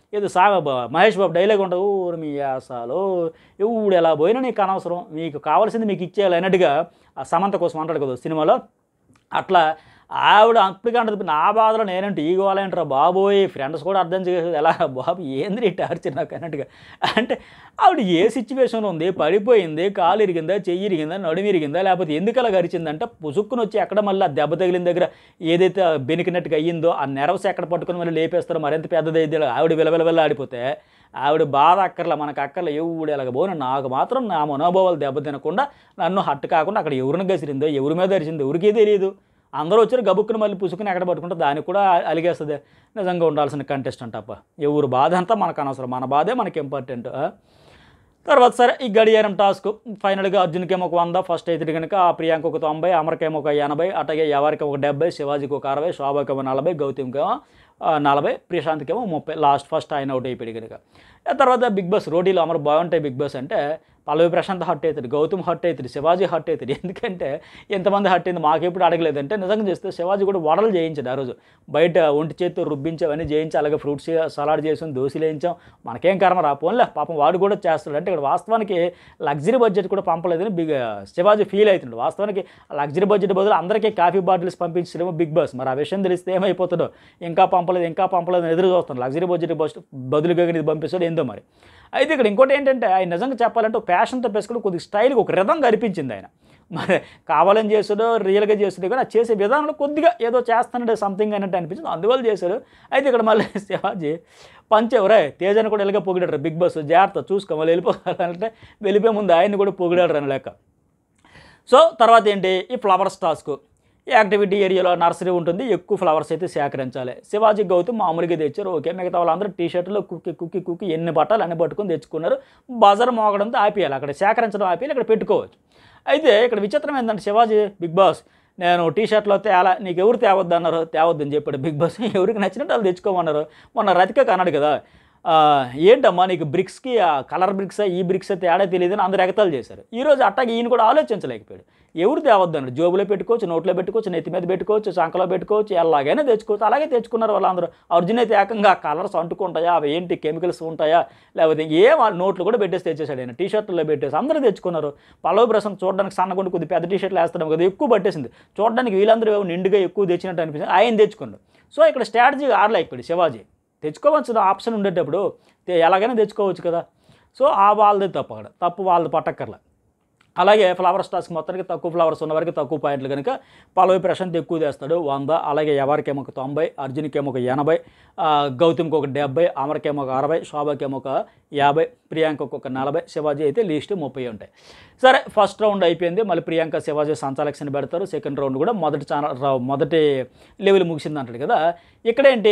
ఏదో సా బ- మహేష్ బాబు డైలాగ్ ఉంటుంది ఊరు మీ యాసాలు ఎవడు ఎలా పోయినా నీకు అనవసరం మీకు కావాల్సింది మీకు ఇచ్చేయాలి అన్నట్టుగా ఆ సమంత కోసం అంటాడు కదా సినిమాలో అట్లా ఆవిడ అప్పటికే అంటది నా బాధలో నేనంటే ఈ గోలేంటారా బాబోయ్ ఫ్రెండ్స్ కూడా అర్థం చేసేది ఎలా బాబు ఏంది టార్చర్ నాకు అన్నట్టుగా అంటే ఆవిడ ఏ సిచ్యువేషన్లో ఉంది పడిపోయింది కాలు ఇరిగిందా చెయ్యి ఇరిగిందా నడుము ఇరిగిందా లేకపోతే ఎందుకు అలా గరిచిందంటే పుసుక్కుని వచ్చి ఎక్కడ మళ్ళీ ఆ దెబ్బ తగిలిన దగ్గర ఏదైతే బెనికినట్టుగా అయ్యిందో ఆ నెరవస్ ఎక్కడ పట్టుకుని మళ్ళీ లేపేస్తారో మరింత పెద్దదైతే ఆవిడ విలవిలవిల ఆడిపోతే ఆవిడ బాధ అక్కర్లా మనకు అక్కర్లా ఎవడు ఎలాగ పోను నాకు మాత్రం నా మనోభావాలు దెబ్బ తినకుండా నన్ను హట్టు కాకుండా అక్కడ ఎవరిని గసిరిందో ఎవరి మీద అరిచిందో ఎవరికీ తెలియదు అందరూ వచ్చారు గబుక్కుని మళ్ళీ పుసుకుని ఎక్కడ పట్టుకుంటే దానికి కూడా అలిగేస్తుంది నిజంగా ఉండాల్సిన కంటెస్టెంట్ అప్ప ఎవరు బాధ అంతా మనకు అనవసరం మన బాధే మనకి ఇంపార్టెంట్ ఆ? తర్వాత సరే ఈ గడియారం టాస్క్ ఫైనల్గా అర్జున్కేమో ఒక వంద ఫస్ట్ అయితే కనుక ఆ ప్రియాంక ఒక తొంభై అమర్కేమో ఒక ఎనభై అట్లాగే ఎవరికి ఒక డెబ్బై శివాజీకి ఒక అరవై శోభకేమో నలభై గౌతమ్కేమో ఆ, నలభై ప్రశాంత్కేమో ముప్పై లాస్ట్ ఫస్ట్ ఆయన అవుట్ అయిపోయాడు కనుక ఆ తర్వాత బిగ్ బాస్ రోటీలు అమరు బాగుంటాయి బిగ్ బాస్ అంటే పల్లవి ప్రశాంత్ హట్ అవుతాడు గౌతమ్ హట్ అవుతాడు శివాజీ హట్ అవుతాడు ఎందుకంటే ఎంతమంది హట్ అయింది మాకెప్పుడు అడగలేదంటే నిజంగా చేస్తే శివాజీ కూడా వడలు చేయించాడు ఆ రోజు బయట ఒంటి చేత్తో రుబ్బించావన్నీ చేయించి అలాగే ఫ్రూట్స్ సలాడ్ చేసాం దోశలు వేయించాం మనకేం కర్మ రా పోన్లే పాపం వాడు కూడా చేస్తాడు అంటే ఇక్కడ వాస్తవానికి లగ్జరీ బడ్జెట్ కూడా పంపలేదని బిగ్ శివాజీ ఫీల్ అవుతుండు వాస్తవానికి లగ్జరీ బడ్జెట్ బదులు అందరికీ కాఫీ బాటిల్స్ పంపించడమో బిగ్ బాస్ మరి ఆ విషయం తెలిస్తే ఏమైపోతుందో ఇంకా పంపలేదు ఇంకా పంపలేదు అని ఎదురు చూస్తాను లగ్జరీ బడ్జెట్ బస్ బదులుగా కానీ ఇది పంపిస్తాడు ఏందో మరి అయితే ఇక్కడ ఇంకోటి ఏంటంటే ఆయన నిజంగా చెప్పాలంటే ప్యాషన్తో పేసుకుని కొద్దిగా స్టైల్గా ఒక రిధం కనిపించింది ఆయన మరి కావాలని చేసాడో రియల్గా చేసాడో కానీ అది చేసే విధానంలో కొద్దిగా ఏదో చేస్తానంటే సంథింగ్ అన్నట్టు అనిపించింది అందువల్ల చేశాడు అయితే ఇక్కడ మళ్ళీ శివాజీ పంచేవరే తేజని కూడా ఇలాగ పొగిడారు బిగ్ బాస్ జాగ్రత్త చూసుకో మళ్ళీ వెళ్ళిపోవాలంటే వెళ్ళిపోయే ముందు ఆయన్ని కూడా పొగిడారు అని లెక్క సో తర్వాత ఏంటి ఈ ఫ్లవర్స్ టాస్క్ ఈ యాక్టివిటీ ఏరియాలో నర్సరీ ఉంటుంది ఎక్కువ ఫ్లవర్స్ అయితే సేకరించాలి శివాజీ గౌతమ్ మామూలుగా తెచ్చారు ఓకే మిగతా వాళ్ళందరూ టీ షర్ట్లు కుక్కి కుక్కి కుక్కి ఎన్ని బట్టలు అన్ని పట్టుకొని తెచ్చుకున్నారు బజార్ మోగడంతో ఆపేయాలి అక్కడ సేకరించడం ఆపేయాలి ఇక్కడ పెట్టుకోవచ్చు అయితే ఇక్కడ విచిత్రం ఏంటంటే శివాజీ బిగ్ బాస్ నేను టీ షర్ట్లో తేలా నీకు ఎవరు తేవద్దు అన్నారు తేవద్దని చెప్పాడు బిగ్ బాస్ ఎవరికి నచ్చినట్టు వాళ్ళు తెచ్చుకోమన్నారు మొన్న రతిక అన్నాడు కదా ఆ, ఏంటమ్మా నీకు బ్రిక్స్కి ఆ కలర్ బ్రిక్స్ ఈ బ్రిక్స్ తేడా తెలియదని అందరు ఎగతాలు చేశారు ఈరోజు అట్టాగి ఈయన కూడా ఆలోచించలేకపోయాడు ఎవరు తేవద్దు అన్నాడు జోబులో పెట్టుకోవచ్చు నోట్లో పెట్టుకోవచ్చు నెత్తి మీద పెట్టుకోవచ్చు సంకలో పెట్టుకోవచ్చు ఎలాగైనా తెచ్చుకోవచ్చు అలాగే తెచ్చుకున్నారు వాళ్ళందరూ అర్జున్ అయితే ఏకంగా ఆ కలర్స్ అంటుకుంటాయా అవి ఏంటి కెమికల్స్ ఉంటాయా లేకపోతే ఏ వాళ్ళ నోట్లు కూడా పెట్టేసి తెచ్చేసాడు ఆయన టీ షర్ట్లో పెట్టేసి అందరూ తెచ్చుకున్నారు పల్లవి ప్రసంగం చూడడానికి సన్నగుండి కొద్ది పెద్ద టీ షర్ట్లు వేస్తాడు కదా ఎక్కువ పట్టేసింది చూడడానికి వీళ్ళందరూ ఏమో నిండుగా ఎక్కువ తెచ్చినట్టు అనిపించింది ఆయన తెచ్చుకున్నాడు సో ఇక్కడ స్ట్రాటజీ ఆడలేకపోయాడు శివాజీ తెచ్చుకోవచ్చు ఆప్షన్ ఉండేటప్పుడు తే- ఎలాగైనా తెచ్చుకోవచ్చు కదా సో ఆ వాళ్ళది తప్పు అక్కడ తప్పు వాళ్ళది పట్టక్కర్లా అలాగే ఫ్లవర్ స్టార్స్కి మొత్తానికి తక్కువ ఫ్లవర్స్ ఉన్న వరకు తక్కువ పాయింట్లు కనుక పల్లవి ప్రశాంత్ ఎక్కువ తెస్తాడు వంద అలాగే ఎవరికేమో ఒక తొంభై అర్జున్కేమో ఒక ఎనభై ఆ, గౌతమ్కి ఒక డెబ్బై అమర్కేమో ఒక అరవై శోభకేమో ఒక యాభై ప్రియాంకకు ఒక నలభై శివాజీ అయితే లీస్ట్ ముప్పై ఉంటాయి సరే ఫస్ట్ రౌండ్ అయిపోయింది మళ్ళీ ప్రియాంక శివాజీ సంచాలక్షన్ పెడతారు సెకండ్ రౌండ్ కూడా మొదటి ఛానల్ మొదటి లెవెల్ ముగిసింది అంటాడు కదా ఇక్కడేంటి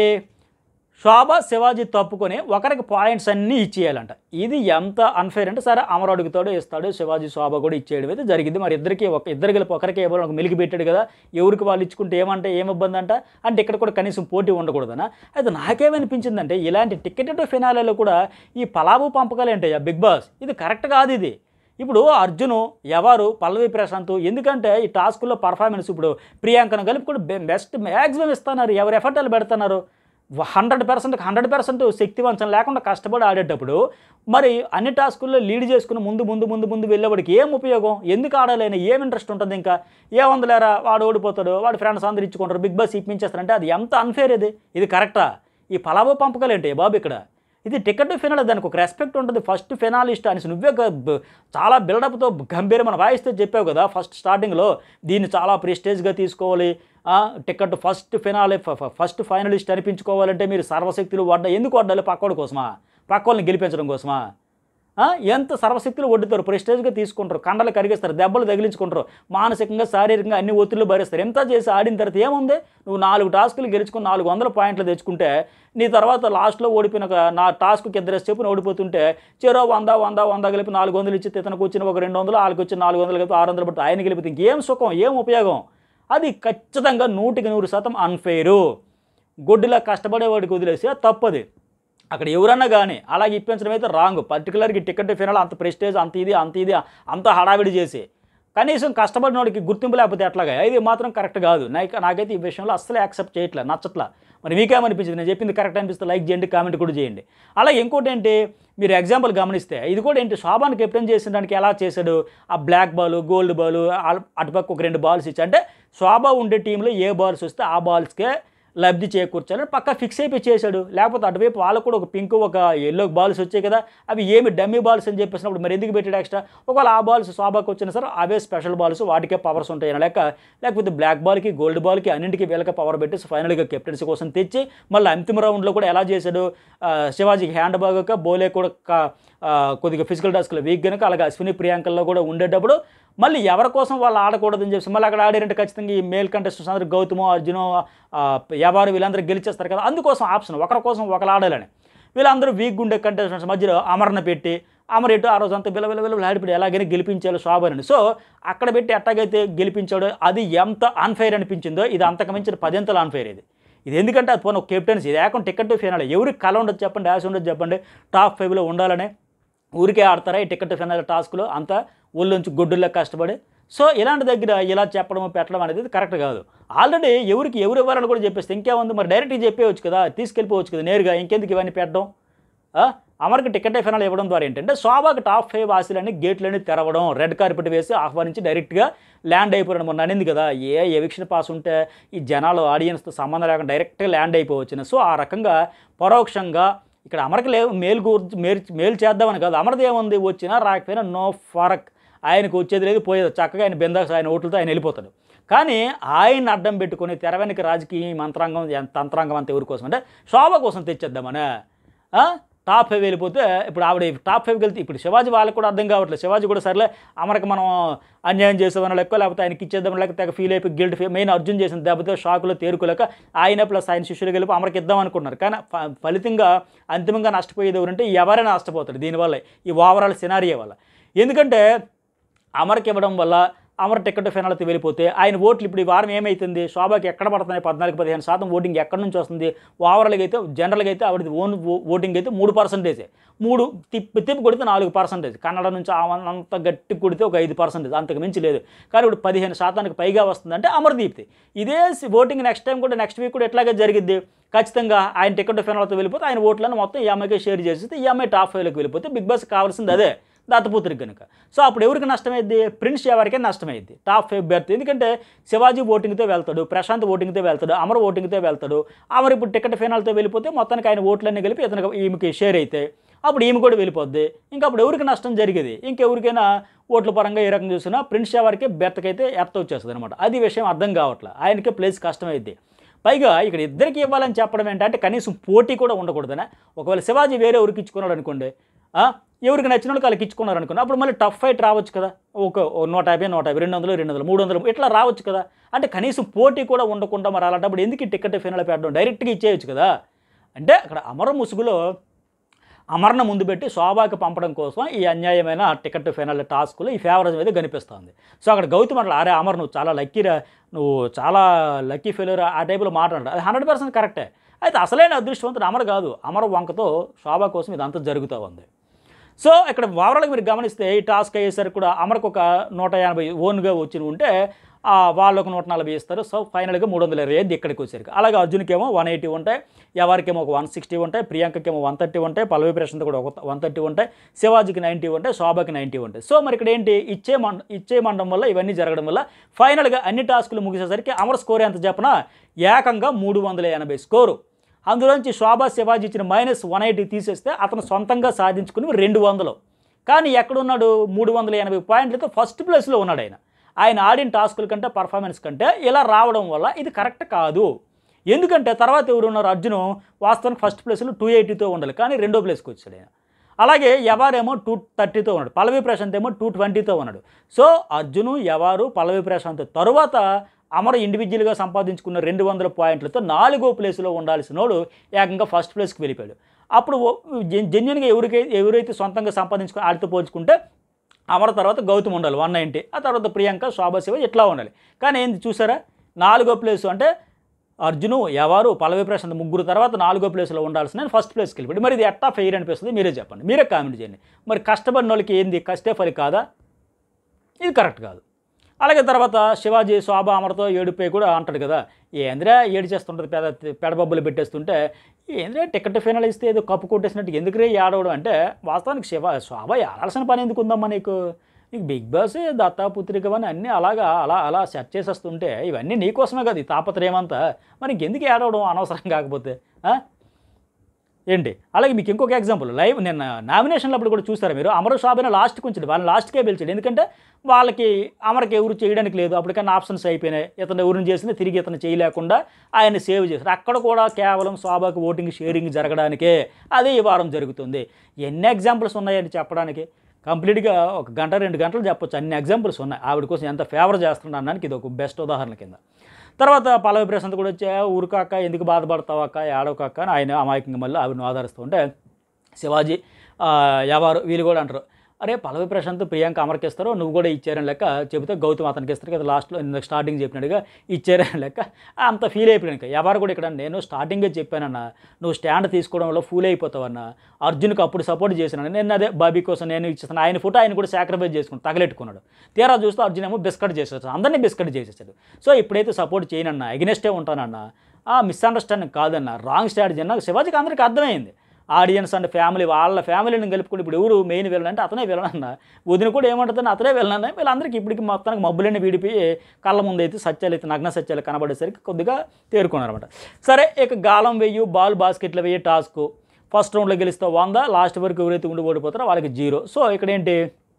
శోభ శివాజీ తప్పుకొని ఒకరికి పాయింట్స్ అన్నీ ఇచ్చేయాలంట ఇది ఎంత అన్ఫేర్ అంటే సరే అమరు అడుగుతాడు ఇస్తాడు శివాజీ శోభ కూడా ఇచ్చేయడం అయితే జరిగింది మరి ఇద్దరికి ఒక ఇద్దరు కలిపి ఒకరికి ఏమో ఒక మిలికి పెట్టాడు కదా ఎవరికి వాళ్ళు ఇచ్చుకుంటే ఏమంటే ఏం ఇబ్బంది అంట అంటే ఇక్కడ కూడా కనీసం పోటీ ఉండకూడదనా అయితే నాకేమనిపించిందంటే ఇలాంటి టికెట్ టు ఫినాలలో కూడా ఈ పలావు పంపకాలు ఏంటయ్యా బిగ్ బాస్ ఇది కరెక్ట్ కాదు ఇది ఇప్పుడు అర్జును ఎవరు పల్లవి ప్రశాంత్ ఎందుకంటే ఈ టాస్కుల్లో పర్ఫార్మెన్స్ ఇప్పుడు ప్రియాంకను కలిపి కూడా బెస్ట్ మ్యాక్సిమం ఇస్తున్నారు ఎవరు ఎఫర్ట్ వాళ్ళు పెడుతున్నారు హండ్రెడ్ పర్సెంట్ హండ్రెడ్ పర్సెంట్ శక్తివంచం లేకుండా కష్టపడి ఆడేటప్పుడు మరి అన్ని టాస్కుల్లో లీడ్ చేసుకుని ముందు ముందు ముందు ముందు వెళ్ళేవాడికి ఏం ఉపయోగం ఎందుకు ఆడాలని ఏం ఇంట్రెస్ట్ ఉంటుంది ఇంకా ఏ వందలేరా వాడు ఓడిపోతాడు వాడు ఫ్రెండ్స్ అందరు ఇచ్చుకుంటారు బిగ్ బాస్ ఇప్పించేస్తారంటే అది ఎంత అన్ఫేర్ ఇది ఇది కరెక్టా ఈ పలావ పంపకాలు ఏంటి బాబు ఇక్కడ ఇది టికెట్ ఫినాల్ దానికి ఒక రెస్పెక్ట్ ఉంటుంది ఫస్ట్ ఫినాలిస్ట్ అనేసి నువ్వే గ- బ- చాలా బిల్డప్తో గంభీరమైన వాయిస్తే చెప్పావు కదా ఫస్ట్ స్టార్టింగ్లో దీన్ని చాలా ప్రెస్టేజ్గా తీసుకోవాలి ఆ, ticket first finale first finalist అనిపించుకోవాలంటే మీరు సర్వశక్తులు వడ్డ ఎందుకు వడ్డాలి పక్కోడి కోసమా పక్కోళ్ళని గెలిపించడం కోసమా ఆ, ఎంత సర్వశక్తులు వడ్డుతారు ప్రెస్టేజ్గా తీసుకుంటారు కండలు కరిగిస్తారు దెబ్బలు తగిలించుకుంటారు మానసికంగా శారీరకంగా అన్ని ఒత్తిళ్ళు భరిస్తారు ఎంత చేసి ఆడిన తర్వాత ఏముంది నువ్వు నాలుగు టాస్కులు గెలుచుకుని నాలుగు వందల పాయింట్లు తెచ్చుకుంటే నీ తర్వాత లాస్ట్లో ఓడిపోయిన ఒక నా టాస్క్కి ఇద్దరు చెప్పున ఓడిపోతుంటే చెరో వంద వంద వంద కలిపి నాలుగు వందలు ఇచ్చి ఇతనికి వచ్చిన ఒక రెండు వందలు వాళ్ళకి వచ్చిన నాలుగు వందలు కలిపి ఆరు వందలు పడితే ఆయన గెలిపితే ఇంకేం సుఖం ఏం ఉపయోగం అది ఖచ్చితంగా నూటికి నూరు శాతం అన్ఫెయిరు గొడ్డులా కష్టపడేవాడికి వదిలేసి అది తప్పది అక్కడ ఎవరన్నా కానీ అలాగే ఇప్పించడం అయితే రాంగ్ పర్టికులర్గా టికెట్ ఫినాల్ అంత ప్రెస్టేజ్ అంత ఇది అంత ఇది అంత హడావిడి చేసి కనీసం కష్టపడిన వాడికి గుర్తింపు లేకపోతే ఎట్లాగా ఇది మాత్రం కరెక్ట్ కాదు నాకు నాకైతే ఈ విషయంలో అస్సలు యాక్సెప్ట్ చేయట్లే నచ్చట్లా మరి మీకేమనిపించింది నేను చెప్పింది కరెక్ట్ అనిపిస్తే లైక్ చేయండి కామెంట్ కూడా చేయండి అలాగే ఇంకోటి ఏంటి మీరు ఎగ్జాంపుల్ గమనిస్తే ఇది కూడా ఏంటి శోభాన్ కెప్టెన్ చేసిన దానికి ఎలా చేశాడు ఆ బ్లాక్ బాల్ గోల్డ్ బాల్ అటుపక్క ఒక రెండు బాల్స్ ఇచ్చి అంటే శోభ ఉండే టీంలో ఏ బాల్స్ వస్తే ఆ బాల్స్కే లబ్ధి చేకూర్చాలని పక్క ఫిక్స్ అయిపోయి చేశాడు లేకపోతే అటువైపు వాళ్ళకు కూడా ఒక పింక్ ఒక ఎల్లో బాల్స్ వచ్చాయి కదా అవి ఏమి డమ్మీ బాల్స్ అని చెప్పేసినప్పుడు మరి ఎందుకు పెట్టాడు ఎక్స్ట్రా ఒకవేళ ఆ బాల్స్ శోభాకి వచ్చినా సరే అవే స్పెషల్ బాల్స్ వాటికే పవర్స్ ఉంటాయని లేక లేకపోతే బ్లాక్ బాల్కి గోల్డ్ బాల్కి అన్నింటికి వీళ్ళకి పవర్ పెట్టి ఫైనల్గా కెప్టెన్సీ కోసం తెచ్చి మళ్ళీ అంతిమ రౌండ్లో కూడా ఎలా చేశాడు ఆ, శివాజీకి హ్యాండ్ బాగోక బోలే కూడా క- ఆ, కొద్దిగా ఫిజికల్ టాస్క్లో వీక్ కనుక అలాగే అశ్విని ప్రియాంకల్లో కూడా ఉండేటప్పుడు మళ్ళీ ఎవరి కోసం వాళ్ళు ఆడకూడదని చెప్పి మళ్ళీ అక్కడ ఆడారంటే ఖచ్చితంగా ఈ మేల్ కంటెస్టెంట్స్ అందరూ గౌతమో అర్జునో ఆ, ఎవరు వీళ్ళందరూ గెలిచేస్తారు కదా అందుకోసం ఆప్షన్ ఒకరి కోసం ఒకరు ఆడాలని వీళ్ళందరూ వీక్ ఉండే కంటెస్టెంట్స్ మధ్యలో అమరణ పెట్టి అమర్ ఇటు ఆ రోజు అంతా బిల్ల బిల్ల బిల్ల ఆడిపెట్టి ఎలాగైనా గెలిపించాలి శోభనని సో అక్కడ పెట్టి ఎట్టాగైతే గెలిపించాడో అది ఎంత అన్ఫైర్ అనిపించిందో ఇది అంతకు మించిన పదింతలు అన్ఫైర్ ఇది ఇది ఎందుకంటే అది పోనీ ఒక కెప్టెన్సీ ఇది ఏకంగా టికెట్ ఫైనల్ ఎవరికి కల ఉండదు చెప్పండి యాస్ ఉండదు చెప్పండి టాప్ ఫైవ్లో ఉండాలని ఊరికే ఆడతారా ఈ టికెట్ ఫైనల్ టాస్క్లో అంతా ఒళ్ళొంచి గొడ్డుల్లో కష్టపడి సో ఇలాంటి దగ్గర ఇలా చెప్పడం పెట్టడం అనేది కరెక్ట్ కాదు ఆల్రెడీ ఎవరికి ఎవరు ఇవ్వాలని కూడా చెప్పేస్తే ఇంకేముంది మరి డైరెక్ట్గా చెప్పేయచ్చు కదా తీసుకెళ్ళిపోవచ్చు కదా నేరుగా ఇంకెందుకు ఇవన్నీ పెట్టడం ఆ? అమర్కి టికెట్ ఫైనల్ ఇవ్వడం ద్వారా ఏంటంటే శోభాకి టాప్ ఫైవ్ ఆశలన్నీ గేట్లన్నీ తెరవడం రెడ్ కార్పెట్ వేసి ఆహ్వానించి డైరెక్ట్గా ల్యాండ్ అయిపోవడం మొన్న అనింది కదా ఏ ఎవిక్షన్ పాస్ ఉంటే ఈ జనాలు ఆడియన్స్తో సంబంధం లేకుండా డైరెక్ట్గా ల్యాండ్ అయిపోవచ్చు సో ఆ రకంగా పరోక్షంగా ఇక్కడ అమరకి లే మేలు గురించి మేలు మేలు చేద్దామని కాదు అమరది ఏముంది వచ్చినా రాకపోయినా నో ఫరక్ ఆయనకు వచ్చేది లేదు పోయేది చక్కగా ఆయన బిందాస్ ఆయన ఓట్లతో ఆయన వెళ్ళిపోతాడు కానీ ఆయన అడ్డం పెట్టుకొని తెర వెనక రాజకీయ మంత్రాంగం ఎంత తంత్రాంగం అంత ఎవరి కోసం అంటే శోభ కోసం తెచ్చేద్దామనే ఆ? టాప్ ఫైవ్ వెళ్ళిపోతే ఇప్పుడు ఆవిడ టాప్ ఫైవ్కి వెళ్తే ఇప్పుడు శివాజీ వాళ్ళకి కూడా అర్థం కావట్లేదు శివాజీ కూడా సర్లే అమరకి మనం అన్యాయం చేసామని లెక్క లేకపోతే ఆయనకి ఇచ్చేద్దాం లేకపోతే తెగ ఫీల్ అయిపోయి గిల్ట్ ఫీ మెయిన్ అర్జున్ చేసిన దెబ్బతో షాకులో తేరుకోలేక ఆయన ప్లస్ ఆయన శిష్యులు కలిపి అమరకి ఇద్దాం అనుకున్నారు కానీ ఫ- ఫలితంగా అంతిమంగా నష్టపోయేది ఎవరంటే ఎవరైనా నష్టపోతాడు దీనివల్ల ఈ ఓవరాల్ సినారియో వల్ల ఎందుకంటే అమర్కి ఇవ్వడం వల్ల అమర్ టికెట్ ఫైనల్ అయితే వెళ్ళిపోతే ఆయన ఓట్లు ఇప్పుడు ఈ వారం ఏమవుతుంది శోభాకి ఎక్కడ పడుతున్నాయి పద్నాలుగు పదిహేను శాతం ఓటింగ్ ఎక్కడి నుంచి వస్తుంది ఓవరాల్గా అయితే జనరల్గా అయితే ఆవిడ ఓన్ ఓటింగ్ అయితే మూడు పర్సెంటేజే మూడు తిప్పి తిప్పి కొడితే నాలుగు పర్సెంటేజ్ కన్నడ నుంచి ఆమె అంత గట్టి కొడితే ఒక ఐదు పర్సెంటేజ్ అంతకు మించి లేదు కానీ ఇప్పుడు పదిహేను శాతానికి పైగా వస్తుందంటే అమర్దీప్తి ఇదే ఓటింగ్ నెక్స్ట్ టైం కూడా నెక్స్ట్ వీక్ కూడా ఎట్లాగే జరిగిద్ది ఖచ్చితంగా ఆయన టికెట్ ఫైనల్తో వెళ్ళిపోతే ఆయన ఓట్లను మొత్తం ఈ అమ్మాయికి షేర్ చేస్తే ఈ అమ్మాయి టాప్ ఫైవ్లోకి వెళ్ళిపోతే బిగ్ బాస్ కావాల్సింది అదే దత్తపుత్రికి కనుక సో అప్పుడు ఎవరికి నష్టమైంది ప్రిన్స్ ఎవరికే నష్టమైంది టాప్ ఫైవ్ బెర్త్ ఎందుకంటే శివాజీ ఓటింగ్తో వెళ్తాడు ప్రశాంత్ ఓటింగ్తో వెళ్తాడు అమర్ ఓటింగ్తో వెళ్తాడు అమర్ ఇప్పుడు టికెట్ ఫైనల్తో వెళ్ళిపోతే మొత్తానికి ఆయన ఓట్లన్నీ కలిపి ఇతనికి ఈమెకి షేర్ అయితే అప్పుడు ఈమె కూడా వెళ్ళిపోద్ది ఇంకా అప్పుడు ఎవరికి నష్టం జరిగేది ఇంకెవరికైనా ఓట్ల పరంగా ఏ రకంగా చూసినా ప్రిన్స్ ఎవరికి బెర్త్కైతే ఎర్త్ వచ్చేస్తుంది అనమాట అది విషయం అర్థం కావట్లే ఆయనకే ప్లేస్ కష్టమైద్ది పైగా ఇక్కడ ఇద్దరికి ఇవ్వాలని చెప్పడం ఏంటంటే కనీసం పోటీ కూడా ఉండకూడదనే ఒకవేళ శివాజీ వేరే ఎవరికి ఇచ్చుకున్నాడు అనుకోండి ఆ, ఎవరికి నచ్చిన వాళ్ళకి వాళ్ళకి ఇచ్చుకున్నారు అనుకోండి అప్పుడు మళ్ళీ టఫ్ ఫైట్ రావచ్చు కదా ఒక ఓ నూట యాభై నూట యాభై రెండు వందలు రెండు వందలు మూడు వందలు ఇట్లా రావచ్చు కదా అంటే కనీసం పోటీ కూడా ఉండకుండా మరి అలాంటప్పుడు ఎందుకు ఈ టికెట్ ఫైనల్ పెట్టడం డైరెక్ట్గా ఇచ్చేయచ్చు కదా అంటే అక్కడ అమర ముసుగులో అమరణ ముందు పెట్టి శోభాకి పంపడం కోసం ఈ అన్యాయమైన టికెట్ ఫైనల్ టాస్క్లో ఈ ఫేవరిజం అయితే కనిపిస్తుంది సో అక్కడ గౌతమ్ అట్లా అరే అమర్ నువ్వు చాలా లక్కీరా నువ్వు చాలా లక్కీ ఫెయిల్యూర్ ఆ టైపులో మాట్లాడు అది హండ్రెడ్ పర్సెంట్ కరెక్టే అయితే అసలైన అదృష్టవంతుడు అమర్ కాదు అమర్ వంకతో శోభా కోసం ఇదంతా జరుగుతూ ఉంది సో ఇక్కడ ఓవరాల్గా మీరు గమనిస్తే ఈ టాస్క్ అయ్యేసరికి కూడా అమర్కు ఒక నూట ఎనభై ఓన్గా వచ్చి ఉంటే ఆ, వాళ్ళకు నూట నలభై ఇస్తారు సో ఫైనల్గా మూడు వందల ఇరవై ఐదు ఇక్కడికి వచ్చేసరికి అలాగే అర్జున్కేమో వన్ ఎయిటీ ఉంటాయి ఎవరికేమో ఒక వన్ సిక్స్టీ ఉంటాయి ప్రియాంకకేమో వన్ థర్టీ ఉంటాయి పల్లవి ప్రశాంత్ కూడా ఒక వన్ థర్టీ ఉంటాయి శివాజీకి నైంటీ ఉంటాయి శోభకి నైంటీ ఉంటాయి సో మరి ఇక్కడ ఏంటి ఇచ్చే మండ ఇచ్చే మండం వల్ల ఇవన్నీ జరగడం వల్ల ఫైనల్గా అన్ని టాస్కులు ముగిసేసరికి అమర్ స్కోర్ ఎంత చెప్పనా ఏకంగా మూడు వందల ఎనభై స్కోరు అందులోంచి శోభా శివాజీ ఇచ్చిన మైనస్ వన్ ఎయిటీ తీసేస్తే అతను సొంతంగా సాధించుకుని రెండు వందలు కానీ ఎక్కడున్నాడు మూడు వందల ఎనభై పాయింట్లతో ఫస్ట్ ప్లేస్లో ఉన్నాడు ఆయన ఆయన ఆడిన టాస్కుల కంటే పర్ఫార్మెన్స్ కంటే ఇలా రావడం వల్ల ఇది కరెక్ట్ కాదు ఎందుకంటే తర్వాత ఎవరు ఉన్నారు అర్జును వాస్తవానికి ఫస్ట్ ప్లేస్లో టూ ఎయిటీతో ఉండాలి కానీ రెండో ప్లేస్కి వచ్చాడు ఆయన అలాగే ఎవరేమో టూ థర్టీతో ఉన్నాడు పల్లవి ప్రశాంత్ ఏమో టూ ట్వంటీతో ఉన్నాడు సో అర్జును ఎవరు పల్లవి ప్రశాంత్ తరువాత అమర ఇండివిజువల్గా సంపాదించుకున్న రెండు వందల పాయింట్లతో నాలుగో ప్లేస్లో ఉండాల్సినోడు ఏకంగా ఫస్ట్ ప్లేస్కి వెళ్ళిపోయాడు అప్పుడు జెన్యున్గా ఎవరికైతే ఎవరైతే సొంతంగా సంపాదించుకుని వాటితో పోల్చుకుంటే అమర తర్వాత గౌతమ్ ఉండాలి వన్ నైంటీ ఆ తర్వాత ప్రియాంక శోభా శివ ఇట్లా ఉండాలి కానీ ఏంది చూసారా నాలుగో ప్లేస్ అంటే అర్జును ఎవరు పల్లవి ప్రశాంత్ ముగ్గురు తర్వాత నాలుగో ప్లేస్లో ఉండాల్సిన ఫస్ట్ ప్లేస్కి వెళ్ళిపోయి మరి ఇది ఎట్టా ఫెయిర్ అనిపిస్తుంది మీరే చెప్పండి మీరే కామెంట్ చేయండి మరి కష్టపడిన వాళ్ళకి ఏంది కష్టే ఫలి కాదా ఇది కరెక్ట్ కాదు అలాగే తర్వాత శివాజీ శోభ అమరతో ఏడుపై కూడా అంటాడు కదా ఏంద్రా ఏడు చేస్తుంటుంది పెద పెడబబ్బులు పెట్టేస్తుంటే ఏంద్రా టికెట్ ఫైనల్ ఇస్తే ఏదో కప్పు కొట్టేసినట్టు ఎందుకురే ఏడవడం అంటే వాస్తవానికి శివ శోభ ఏడాల్సిన పని ఎందుకు ఉందమ్మా నీకు నీకు బిగ్ బాస్ దత్తాపుత్రిక అని అన్నీ అలాగా అలా అలా సెట్ చేసేస్తుంటే ఇవన్నీ నీకోసమే కదా ఈ తాపత్రయం అంతా మరి ఇంకెందుకు ఏడవడం అనవసరం కాకపోతే ఆ? ఏంటి అలాగే మీకు ఇంకొక ఎగ్జాంపుల్ లైవ్ నిన్న నామినేషన్లు అప్పుడు కూడా చూసారు మీరు అమరు షాబిన లాస్ట్కి ఉంచాడు వాళ్ళని లాస్ట్కే పిలిచాడు ఎందుకంటే వాళ్ళకి అమరకి ఎవరు చేయడానికి లేదు అప్పటికన్నా ఆప్షన్స్ అయిపోయినాయి ఇతను ఎవరిని చేసింది తిరిగి ఇతను చేయలేకుండా ఆయన సేవ్ చేశారు అక్కడ కూడా కేవలం శోభాకి ఓటింగ్ షేరింగ్ జరగడానికే అదే ఈ వారం జరుగుతుంది ఎన్ని ఎగ్జాంపుల్స్ ఉన్నాయని చెప్పడానికి కంప్లీట్గా ఒక గంట రెండు గంటలు చెప్పొచ్చు అన్ని ఎగ్జాంపుల్స్ ఉన్నాయి ఆవిడ కోసం ఎంత ఫేవర్ చేస్తున్నాను అనడానికి ఇది ఒక బెస్ట్ ఉదాహరణ కింద తర్వాత పల్లవి ప్రశాంత్ కూడా వచ్చా ఊరుకాక ఎందుకు బాధపడతావు అక్క ఏడవకాక అని ఆయన అమాయకంగా మళ్ళీ ఆవిడను ఆదరిస్తూ ఉంటే శివాజీ ఆ, ఎవరు వీళ్ళు కూడా అంటారు అరే పల్లవి ప్రశాంత్ ప్రియాంక అమర్కి ఇస్తారు నువ్వు కూడా ఇచ్చారని లెక్క చెబితే గౌతమ్ అతనికి ఇస్తారు కదా లాస్ట్లో ఇందాక స్టార్టింగ్ చెప్పినట్టుగా ఇచ్చారని లెక్క అంత ఫీల్ అయిపోయాను ఎవరు కూడా ఇక్కడ నేను స్టార్టింగే చెప్పానన్న నువ్వు స్టాండ్ తీసుకోవడంలో ఫూల్ అయిపోతావన్న అర్జున్కి అప్పుడు సపోర్ట్ చేసినాను నేను అదే బాబీ కోసం నేను ఇచ్చేస్తాను ఆయన ఫోటో ఆయన కూడా సాక్రిఫైస్ చేసుకుని తగలెట్టుకున్నాడు తీరా చూస్తే అర్జున్ ఏమో బిస్కట్ చేసేసాడు అందరినీ బిస్కట్ చేసేసాడు సో ఇప్పుడైతే సపోర్ట్ చేయనన్నా ఎగ్నెస్టే ఉంటానన్నా ఆ మిస్అండర్స్టాండింగ్ కాదన్న రాంగ్ స్ట్రాటజీ అన్న శివాజీకి అందరికీ అర్థమైంది ఆడియన్స్ అండ్ ఫ్యామిలీ వాళ్ళ ఫ్యామిలీని కలుపుకుని ఇప్పుడు ఎవరు మెయిన్ వెళ్ళను అంటే అతనే వెళ్ళనన్న వదిన కూడా ఏమంటుందని అతనే వెళ్ళనన్న వీళ్ళందరికీ ఇప్పటికి మొత్తానికి మబ్బులన్నీ విడిపోయి కళ్ళ ముందు అయితే సత్యాలు అయితే నగ్న సత్యాలు కనబడేసరికి కొద్దిగా తేరుకున్నారన్నమాట సరే ఇక గాలం వెయ్యి బాల్ బాస్కెట్లో వెయ్యి టాస్క్ ఫస్ట్ రౌండ్లో గెలిస్తే వంద లాస్ట్ వరకు ఎవరైతే ఉండి ఓడిపోతారో వాళ్ళకి జీరో సో ఇక్కడ ఏంటి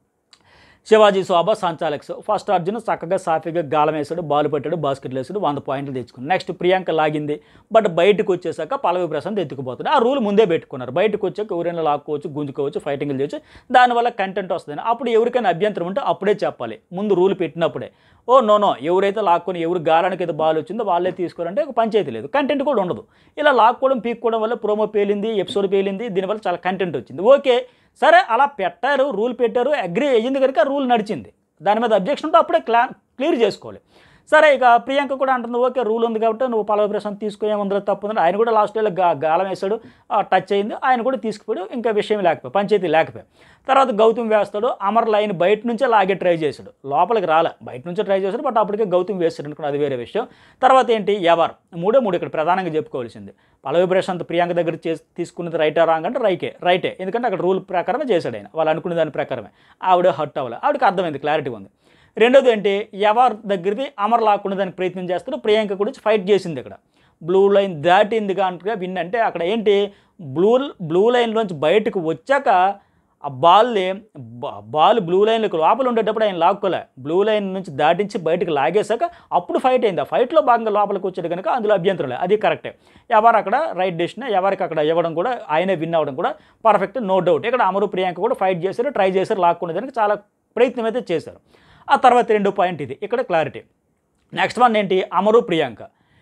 శివాజీ శోభ సంచాలక్స్ ఫస్ట్ అర్జున్ చక్కగా సాఫీగా గాలం వేసాడు బాల్ పెట్టాడు బాస్కెట్లు వేసాడు వంద పాయింట్లు తెచ్చుకున్నాడు నెక్స్ట్ ప్రియాంక లాగింది బట్ బయటకు వచ్చేసాక పల్లవి ప్రశాంత్ ఎత్తుకుపోతాడు ఆ రూల్ ముందే పెట్టుకున్నారు బయటకు వచ్చాక ఎవరైనా లాక్కోవచ్చు గుంజుకోవచ్చు ఫైటింగ్లు చేయొచ్చు దానివల్ల కంటెంట్ వస్తుంది అప్పుడు ఎవరికైనా అభ్యంతరం ఉంటే అప్పుడే చెప్పాలి ముందు రూల్ పెట్టినప్పుడే ఓ నో నో ఎవరైతే లాక్కొని ఎవరు గాలానికి అయితే బాల్ వచ్చిందో వాళ్ళే తీసుకోవాలంటే ఒక పంచాయతీ లేదు కంటెంట్ కూడా ఉండదు ఇలా లాక్కోవడం పీక్కోవడం వల్ల ప్రోమో పేలింది ఎపిసోడ్ పేలింది దీనివల్ల చాలా కంటెంట్ వచ్చింది ఓకే సరే అలా పెట్టారు రూల్ పెట్టారు అగ్రి అయ్యింది కనుక రూల్ నడిచింది దాని మీద అబ్జెక్షన్ ఉంటే అప్పుడే క్లా క్లియర్ చేసుకోవాలి సరే ఇక ప్రియాంక కూడా అంటుంది ఓకే రూల్ ఉంది కాబట్టి నువ్వు పల్లవి ప్రశాంత్ తీసుకో ఏముందో తప్పు ఉందని ఆయన కూడా లాస్ట్ వేళ గా గాలం వేశాడు ఆ, టచ్ అయింది ఆయన కూడా తీసుకుపోయాడు ఇంకా విషయం లేకపోయి పంచాయతీ లేకపోయి తర్వాత గౌతమ్ వేస్తాడు అమర్ లైన్ బయట నుంచే లాగే ట్రై చేశాడు లోపలికి రాలే బయట నుంచే ట్రై చేశాడు బట్ అప్పటికే గౌతమ్ వేస్తాడు అనుకున్నా అది వేరే విషయం తర్వాత ఏంటి ఎవర్ మూడే మూడు ఇక్కడ ప్రధానంగా చెప్పుకోవాల్సింది పల్లవి ప్రశాంత్ ప్రియాంక దగ్గర చేసి తీసుకున్నది రైటా రాంగ్ అంటే రైటే రైటే ఎందుకంటే అక్కడ రూల్ ప్రకారమే చేశాడు ఆయన వాళ్ళు అనుకున్న దాని ప్రకారమే ఆవిడ హట్ అవ్వాలి ఆవిడకి అర్థమైంది క్లారిటీ ఉంది రెండోది ఏంటి ఎవర్ దగ్గరది అమర్ లాక్కునే దానికి ప్రయత్నం చేస్తాడు ప్రియాంక గురించి ఫైట్ చేసింది ఇక్కడ బ్లూ లైన్ దాటింది కనుక విన్ అంటే అక్కడ ఏంటి బ్లూ బ్లూ లైన్లోంచి బయటకు వచ్చాక ఆ బాల్ని బా- బాల్ బ్లూ లైన్లకు లోపల ఉండేటప్పుడు ఆయన లాక్కోలే బ్లూ లైన్ నుంచి దాటించి బయటకు లాగేశాక అప్పుడు ఫైట్ అయింది ఆ ఫైట్లో భాగంగా లోపలికి వచ్చాడు కనుక అందులో అభ్యంతరం లేదు అది కరెక్టే ఎవరు అక్కడ రైట్ డెసిషన్ ఎవరికి అక్కడ ఇవ్వడం కూడా ఆయనే విన్ అవ్వడం కూడా పర్ఫెక్ట్ నో డౌట్ ఇక్కడ అమరు ప్రియాంక కూడా ఫైట్ చేశారు ట్రై చేశారు లాక్కునేదానికి చాలా ప్రయత్నం అయితే చేశారు ఆ తర్వాత రెండో పాయింట్ ఇది ఇక్కడ క్లారిటీ నెక్స్ట్ వన్ ఏంటి అమరు ప్రియాంక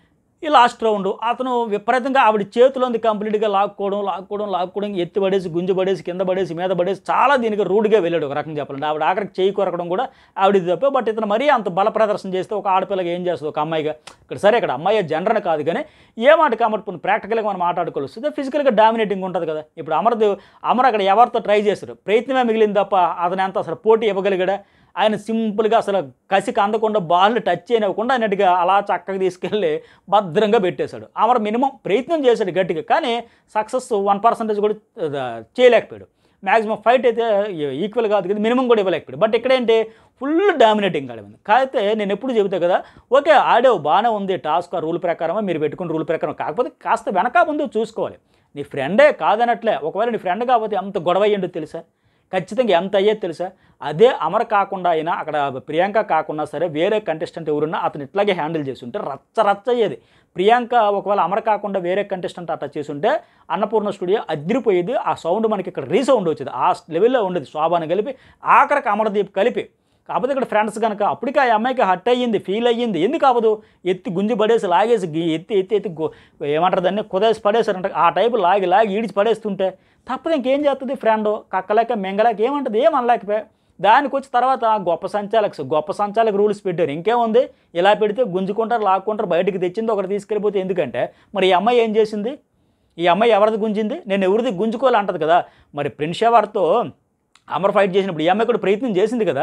ఈ లాస్ట్ రౌండ్ అతను విపరీతంగా ఆవిడ చేతిలో ఉంది కంప్లీట్గా లాక్కోవడం లాక్కోవడం లాక్కోవడం ఎత్తి పడేసి గుంజు పడేసి కింద పడేసి మీద పడేసి చాలా దీనికి రూడ్గా వెళ్ళాడు ఒక రకంగా చెప్పాలంటే ఆవిడ ఆఖరికి చేయి కొరకడం కూడా ఆవిడ తప్పే బట్ ఇతను మరీ అంత బల ప్రదర్శన చేస్తే ఒక ఆడపిల్లగా ఏం చేస్తుంది ఒక అమ్మాయిగా ఇక్కడ సరే ఇక్కడ అమ్మాయి జనరల్ కాదు కానీ ఏ మాట కాబట్టి ప్రాక్టికల్గా మనం మాట్లాడుకోవాలి వస్తుంది ఫిజికల్గా డామినేటింగ్ ఉంటుంది కదా ఇప్పుడు అమర్దేవ్ అమర్ అక్కడ ఎవరితో ట్రై చేశారు ప్రయత్నమే మిగిలింది తప్ప అతను ఎంత అసలు పోటీ ఇవ్వగలిగాడా ఆయన సింపుల్గా అసలు కసికి అందకుండా బాల్ని టచ్ చేయనివ్వకుండా అన్నట్టుగా అలా చక్కగా తీసుకెళ్ళి భద్రంగా పెట్టేశాడు అమర్ మినిమం ప్రయత్నం చేశాడు గట్టిగా కానీ సక్సెస్ వన్ పర్సెంటేజ్ కూడా ఆ, చేయలేకపోయాడు మ్యాక్సిమం ఫైట్ అయితే ఈక్వల్ కాదు కదా మినిమం కూడా ఇవ్వలేకపోయాడు బట్ ఇక్కడ ఏంటి ఫుల్ డామినేటింగ్ ఆడింది కాకపోతే నేను ఎప్పుడు చెబుతా కదా ఓకే ఆడావు బాగానే ఉంది టాస్క్ ఆ రూల్ ప్రకారమే మీరు పెట్టుకున్న రూల్ ప్రకారం కాకపోతే కాస్త వెనక ముందు చూసుకోవాలి నీ ఫ్రెండే కాదనట్లే ఒకవేళ నీ ఫ్రెండ్ కాకపోతే ఎంత గొడవ అయ్యిండో తెలుసా ఖచ్చితంగా ఎంత అయ్యేది తెలుసా అదే అమర్ కాకుండా అయినా అక్కడ ప్రియాంక కాకుండా సరే వేరే కంటెస్టెంట్ ఎవరున్నా అతను ఇట్లాగే హ్యాండిల్ చేసి ఉంటే రచ్చ రచ్చ అయ్యేది ప్రియాంక ఒకవేళ అమర్ కాకుండా వేరే కంటెస్టెంట్ అట్లా చేసి ఉంటే అన్నపూర్ణ స్టూడియో అదిరిపోయేది ఆ సౌండ్ మనకి ఇక్కడ రీసౌండ్ వచ్చేది ఆ లెవెల్లో ఉండేది శోభాను కలిపి ఆఖరికి అమర్దీప్ కలిపి కాకపోతే ఇక్కడ ఫ్రెండ్స్ కనుక అప్పటికే ఆ అమ్మాయికి హట్ అయ్యింది ఫీల్ అయ్యింది ఎందుకు అవ్వదు ఎత్తి గుంజి పడేసి లాగేసి గి- ఎత్తి ఎత్తి ఎత్తి గు- ఏమంటారు దాన్ని కుదేసి పడేసారంట ఆ టైపు లాగి లాగి ఈడిచి పడేస్తుంటే తప్పదు ఇంకేం చేస్తుంది ఫ్రెండ్ కక్కలేక మెంగలేక ఏమంటుంది ఏం అనలేకపోయా దానికి వచ్చి తర్వాత గొప్ప సంచాలక గొప్ప సంచాలక రూల్స్ పెట్టారు ఇంకేముంది ఇలా పెడితే గుంజుకుంటారు లాక్కుంటారు బయటికి తెచ్చింది ఒకటి తీసుకెళ్ళిపోతే ఎందుకంటే మరి ఈ అమ్మాయి ఏం చేసింది ఈ అమ్మాయి ఎవరిది గుంజింది నేను ఎవరిది గుంజుకోవాలి అంటది కదా మరి ప్రిన్స్ షవర్తో అమర్ ఫైట్ చేసినప్పుడు ఈ అమ్మాయి కూడా ప్రయత్నం చేసింది కదా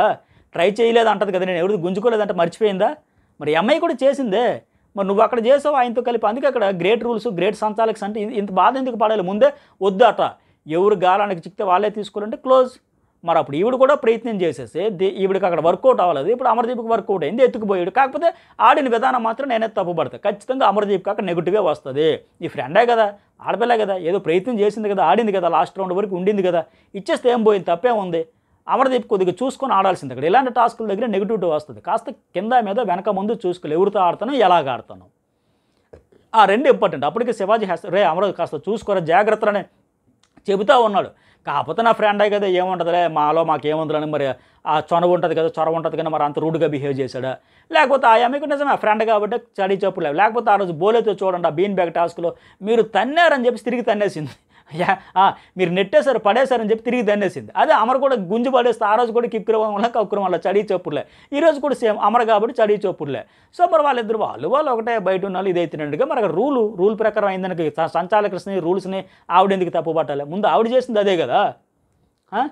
ట్రై చేయలేదు అంటది కదా నేను ఎవరిది గుంజుకోలేదంటే మర్చిపోయిందా మరి ఈ అమ్మాయి కూడా చేసిందే మరి నువ్వు అక్కడ చేసావు ఆయనతో కలిపి అందుకే అక్కడ గ్రేట్ రూల్స్ గ్రేట్ సంచాలక్స్ అంటే ఇ- ఇంత బాధ ఎందుకు పడాలి ముందే వద్దు అట ఎవరు గాలానికి చిక్కితే వాళ్ళే తీసుకోవాలంటే క్లోజ్ మరి అప్పుడు ఈవిడ కూడా ప్రయత్నం చేసేసి ది- ఈవిడికి అక్కడ వర్కౌట్ అవ్వలేదు ఇప్పుడు అమర్దీప్కి వర్కౌట్ అయింది ఎత్తుకుపోయాడు కాకపోతే ఆడిన విధానం మాత్రం నేనే తప్పుపడతా ఖచ్చితంగా అమర్దీప్కి అక్కడ నెగిటివే వస్తుంది ఈ ఫ్రెండే కదా ఆడపిల్లే కదా ఏదో ప్రయత్నం చేసింది కదా ఆడింది కదా లాస్ట్ రౌండ్ వరకు ఉండింది కదా ఇచ్చేస్తే ఏం పోయింది తప్పే ఉంది అమర్దీప్ కొద్దిగా చూసుకొని ఆడాల్సింది అక్కడ ఇలాంటి టాస్కుల దగ్గర నెగిటివిటీ వస్తుంది కాస్త కింద మీద వెనక ముందు చూసుకోవాలి ఎవరితో ఆడతాను ఎలాగ ఆడతాను ఆ రెండు ఇంపార్టెంట్ అప్పటికి శివాజీ హెస్ రే అమరు కాస్త చూసుకోరా జాగ్రత్తలనే చెబుతా ఉన్నాడు కాకపోతే నా ఫ్రెండే కదా ఏముంటుందిలే మాలో మాకేముందని మరి ఆ చొనవ ఉంటుంది కదా చొరవ ఉంటుంది కానీ మరి అంత రూడ్గా బిహేవ్ చేశాడా లేకపోతే ఆ అమ్మకి నిజమే ఫ్రెండ్ కాబట్టి చడి చెప్పులేదు లేకపోతే ఆ రోజు బోలేతో చూడండి ఆ బీన్ బ్యాగ్ టాస్క్లో మీరు తన్నారని చెప్పి తిరిగి తన్నేసింది యా, ఆ, మీరు నెట్టేశారు పడేశారని చెప్పి తిరిగి తన్నేసింది అదే అమర్ కూడా గుంజు పడేస్తే ఆ రోజు కూడా కిక్కురం వల్ల కక్కురం వల్ల చడి చెప్పులే ఈ రోజు కూడా సేమ్ అమర్ కాబట్టి చడి చెప్పులే సో మరి వాళ్ళిద్దరు వాళ్ళు వాళ్ళు ఒకటే బయట ఉన్న వాళ్ళు ఇదైతున్నట్టుగా మరి అక్కడ రూలు రూల్ ప్రకారం అయిందానికి సంచాలకృష్ణ రూల్స్ని ఆవిడ ఎందుకు తప్పు పట్టాలి ముందు ఆవిడ చేసింది అదే కదా ఆ?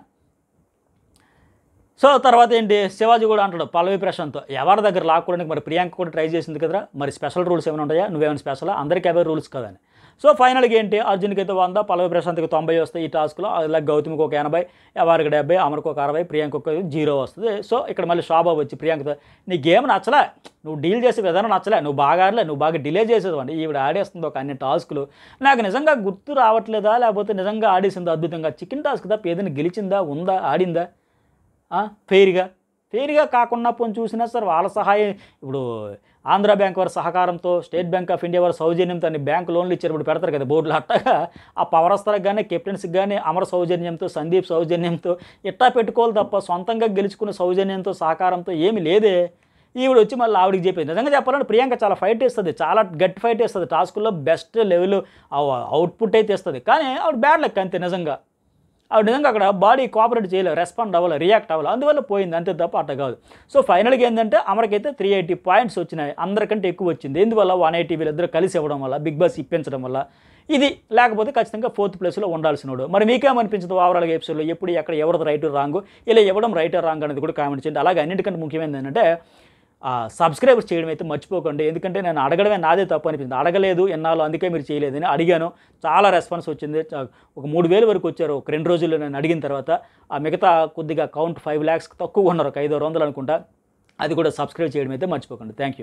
సో తర్వాత ఏంటి శివాజీ కూడా అంటాడు పల్లవి ప్రశాంత్ ఎవరి దగ్గర లాక్కోవడానికి మరి ప్రియాంక కూడా ట్రై చేసింది కదరా మరి స్పెషల్ రూల్స్ ఏమైనా ఉంటాయా నువ్వేమైనా స్పెషల్ అందరికీ అవే రూల్స్ కదని సో ఫైనల్గా ఏంటి అర్జున్కి అయితే వంద పల్లవి ప్రశాంత్కి తొంభై వస్తాయి ఈ టాస్క్లో అలాగే గౌతమికి ఒక ఎనభై ఎవరికి డెబ్బై అమర్కి ఒక అరవై ప్రియాంక ఒక జీరో వస్తుంది సో ఇక్కడ మళ్ళీ శోభ వచ్చి ప్రియాంకతో నీ గేమ్ నచ్చలే నువ్వు డీల్ చేసే విధానం నచ్చలే నువ్వు బాగా ఆడలే నువ్వు బాగా డిలే చేసేది ఈవిడ ఆడేస్తుంది ఒక అన్ని టాస్కులు నాకు నిజంగా గుర్తు రావట్లేదా లేకపోతే నిజంగా ఆడేసిందా అద్భుతంగా చికెన్ టాస్క్ తప్ప ఏదైనా గెలిచిందా ఉందా ఆడిందా ఆ, ఫెయిర్గా ఫెయిర్గా కాకుండా పోని చూసినా సార్ వాళ్ళ సహాయం ఇప్పుడు ఆంధ్ర బ్యాంక్ వారి సహకారంతో స్టేట్ బ్యాంక్ ఆఫ్ ఇండియా వారి సౌజన్యంతో అన్ని బ్యాంక్ లోన్లు ఇచ్చారు ఇప్పుడు పెడతారు కదా బోర్డులు అట్టగా ఆ పవరస్తలకు కానీ కెప్టెన్స్కి కానీ అమర సౌజన్యంతో సందీప్ సౌజన్యంతో ఇట్టా పెట్టుకోవాలి తప్ప సొంతంగా గెలుచుకున్న సౌజన్యంతో సహకారంతో ఏమీ లేదే ఈవిడ వచ్చి మళ్ళీ ఆవిడకి చెప్పింది నిజంగా చెప్పాలంటే ప్రియాంక చాలా ఫైట్ ఇస్తుంది చాలా గట్టి ఫైట్ ఇస్తుంది టాస్కుల్లో బెస్ట్ లెవెల్ అవుట్పుట్ అయితే ఇస్తుంది కానీ ఆవిడ బ్యాడ్ లెక్క అంతే నిజంగా ఆవిడ నిజంగా అక్కడ బాడీ కోఆపరేట్ చేయలేదు రెస్పాండ్ అవ్వాలి రియాక్ట్ అవ్వాలి అందువల్ల పోయింది అంతే తప్ప అట్ట కాదు సో ఫైనల్గా ఏంటంటే అమరకైతే త్రీ ఎయిటీ పాయింట్స్ వచ్చినాయి అందరికంటే ఎక్కువ వచ్చింది ఎందువల్ల వన్ ఎయిటీ వీళ్ళిద్దరు కలిసి ఇవ్వడం వల్ల బిగ్ బాస్ ఇప్పించడం వల్ల ఇది లేకపోతే ఖచ్చితంగా ఫోర్త్ ప్లేస్లో ఉండాల్సినోడు మరి మీకేమనిపించదు ఓవరాల్గా ఎపిసోడ్లో ఎప్పుడు ఎక్కడ ఎవరిది రైట్ రాంగ్ ఇలా ఇవ్వడం రైట్ రాంగ్ అనేది కూడా కామెంట్ చేయండి అలాగే అన్నిటికంటే ముఖ్యమైనది ఏంటంటే సబ్స్క్రైబ్ చేయడం అయితే మర్చిపోకండి ఎందుకంటే నేను అడగడమే నాదే తప్పు అనిపించింది అడగలేదు ఎన్నాళ్ళు అందుకే మీరు చేయలేదని అడిగాను చాలా రెస్పాన్స్ వచ్చింది చా- ఒక మూడు వేలు వరకు వచ్చారు ఒక రెండు రోజుల్లో నేను అడిగిన తర్వాత ఆ మిగతా కొద్దిగా కౌంట్ ఫైవ్ ల్యాక్స్ తక్కువ ఉన్నారు ఒక ఐదు వందలు అనుకుంటా అది కూడా సబ్స్క్రైబ్ చేయడం అయితే మర్చిపోకండి థ్యాంక్ యూ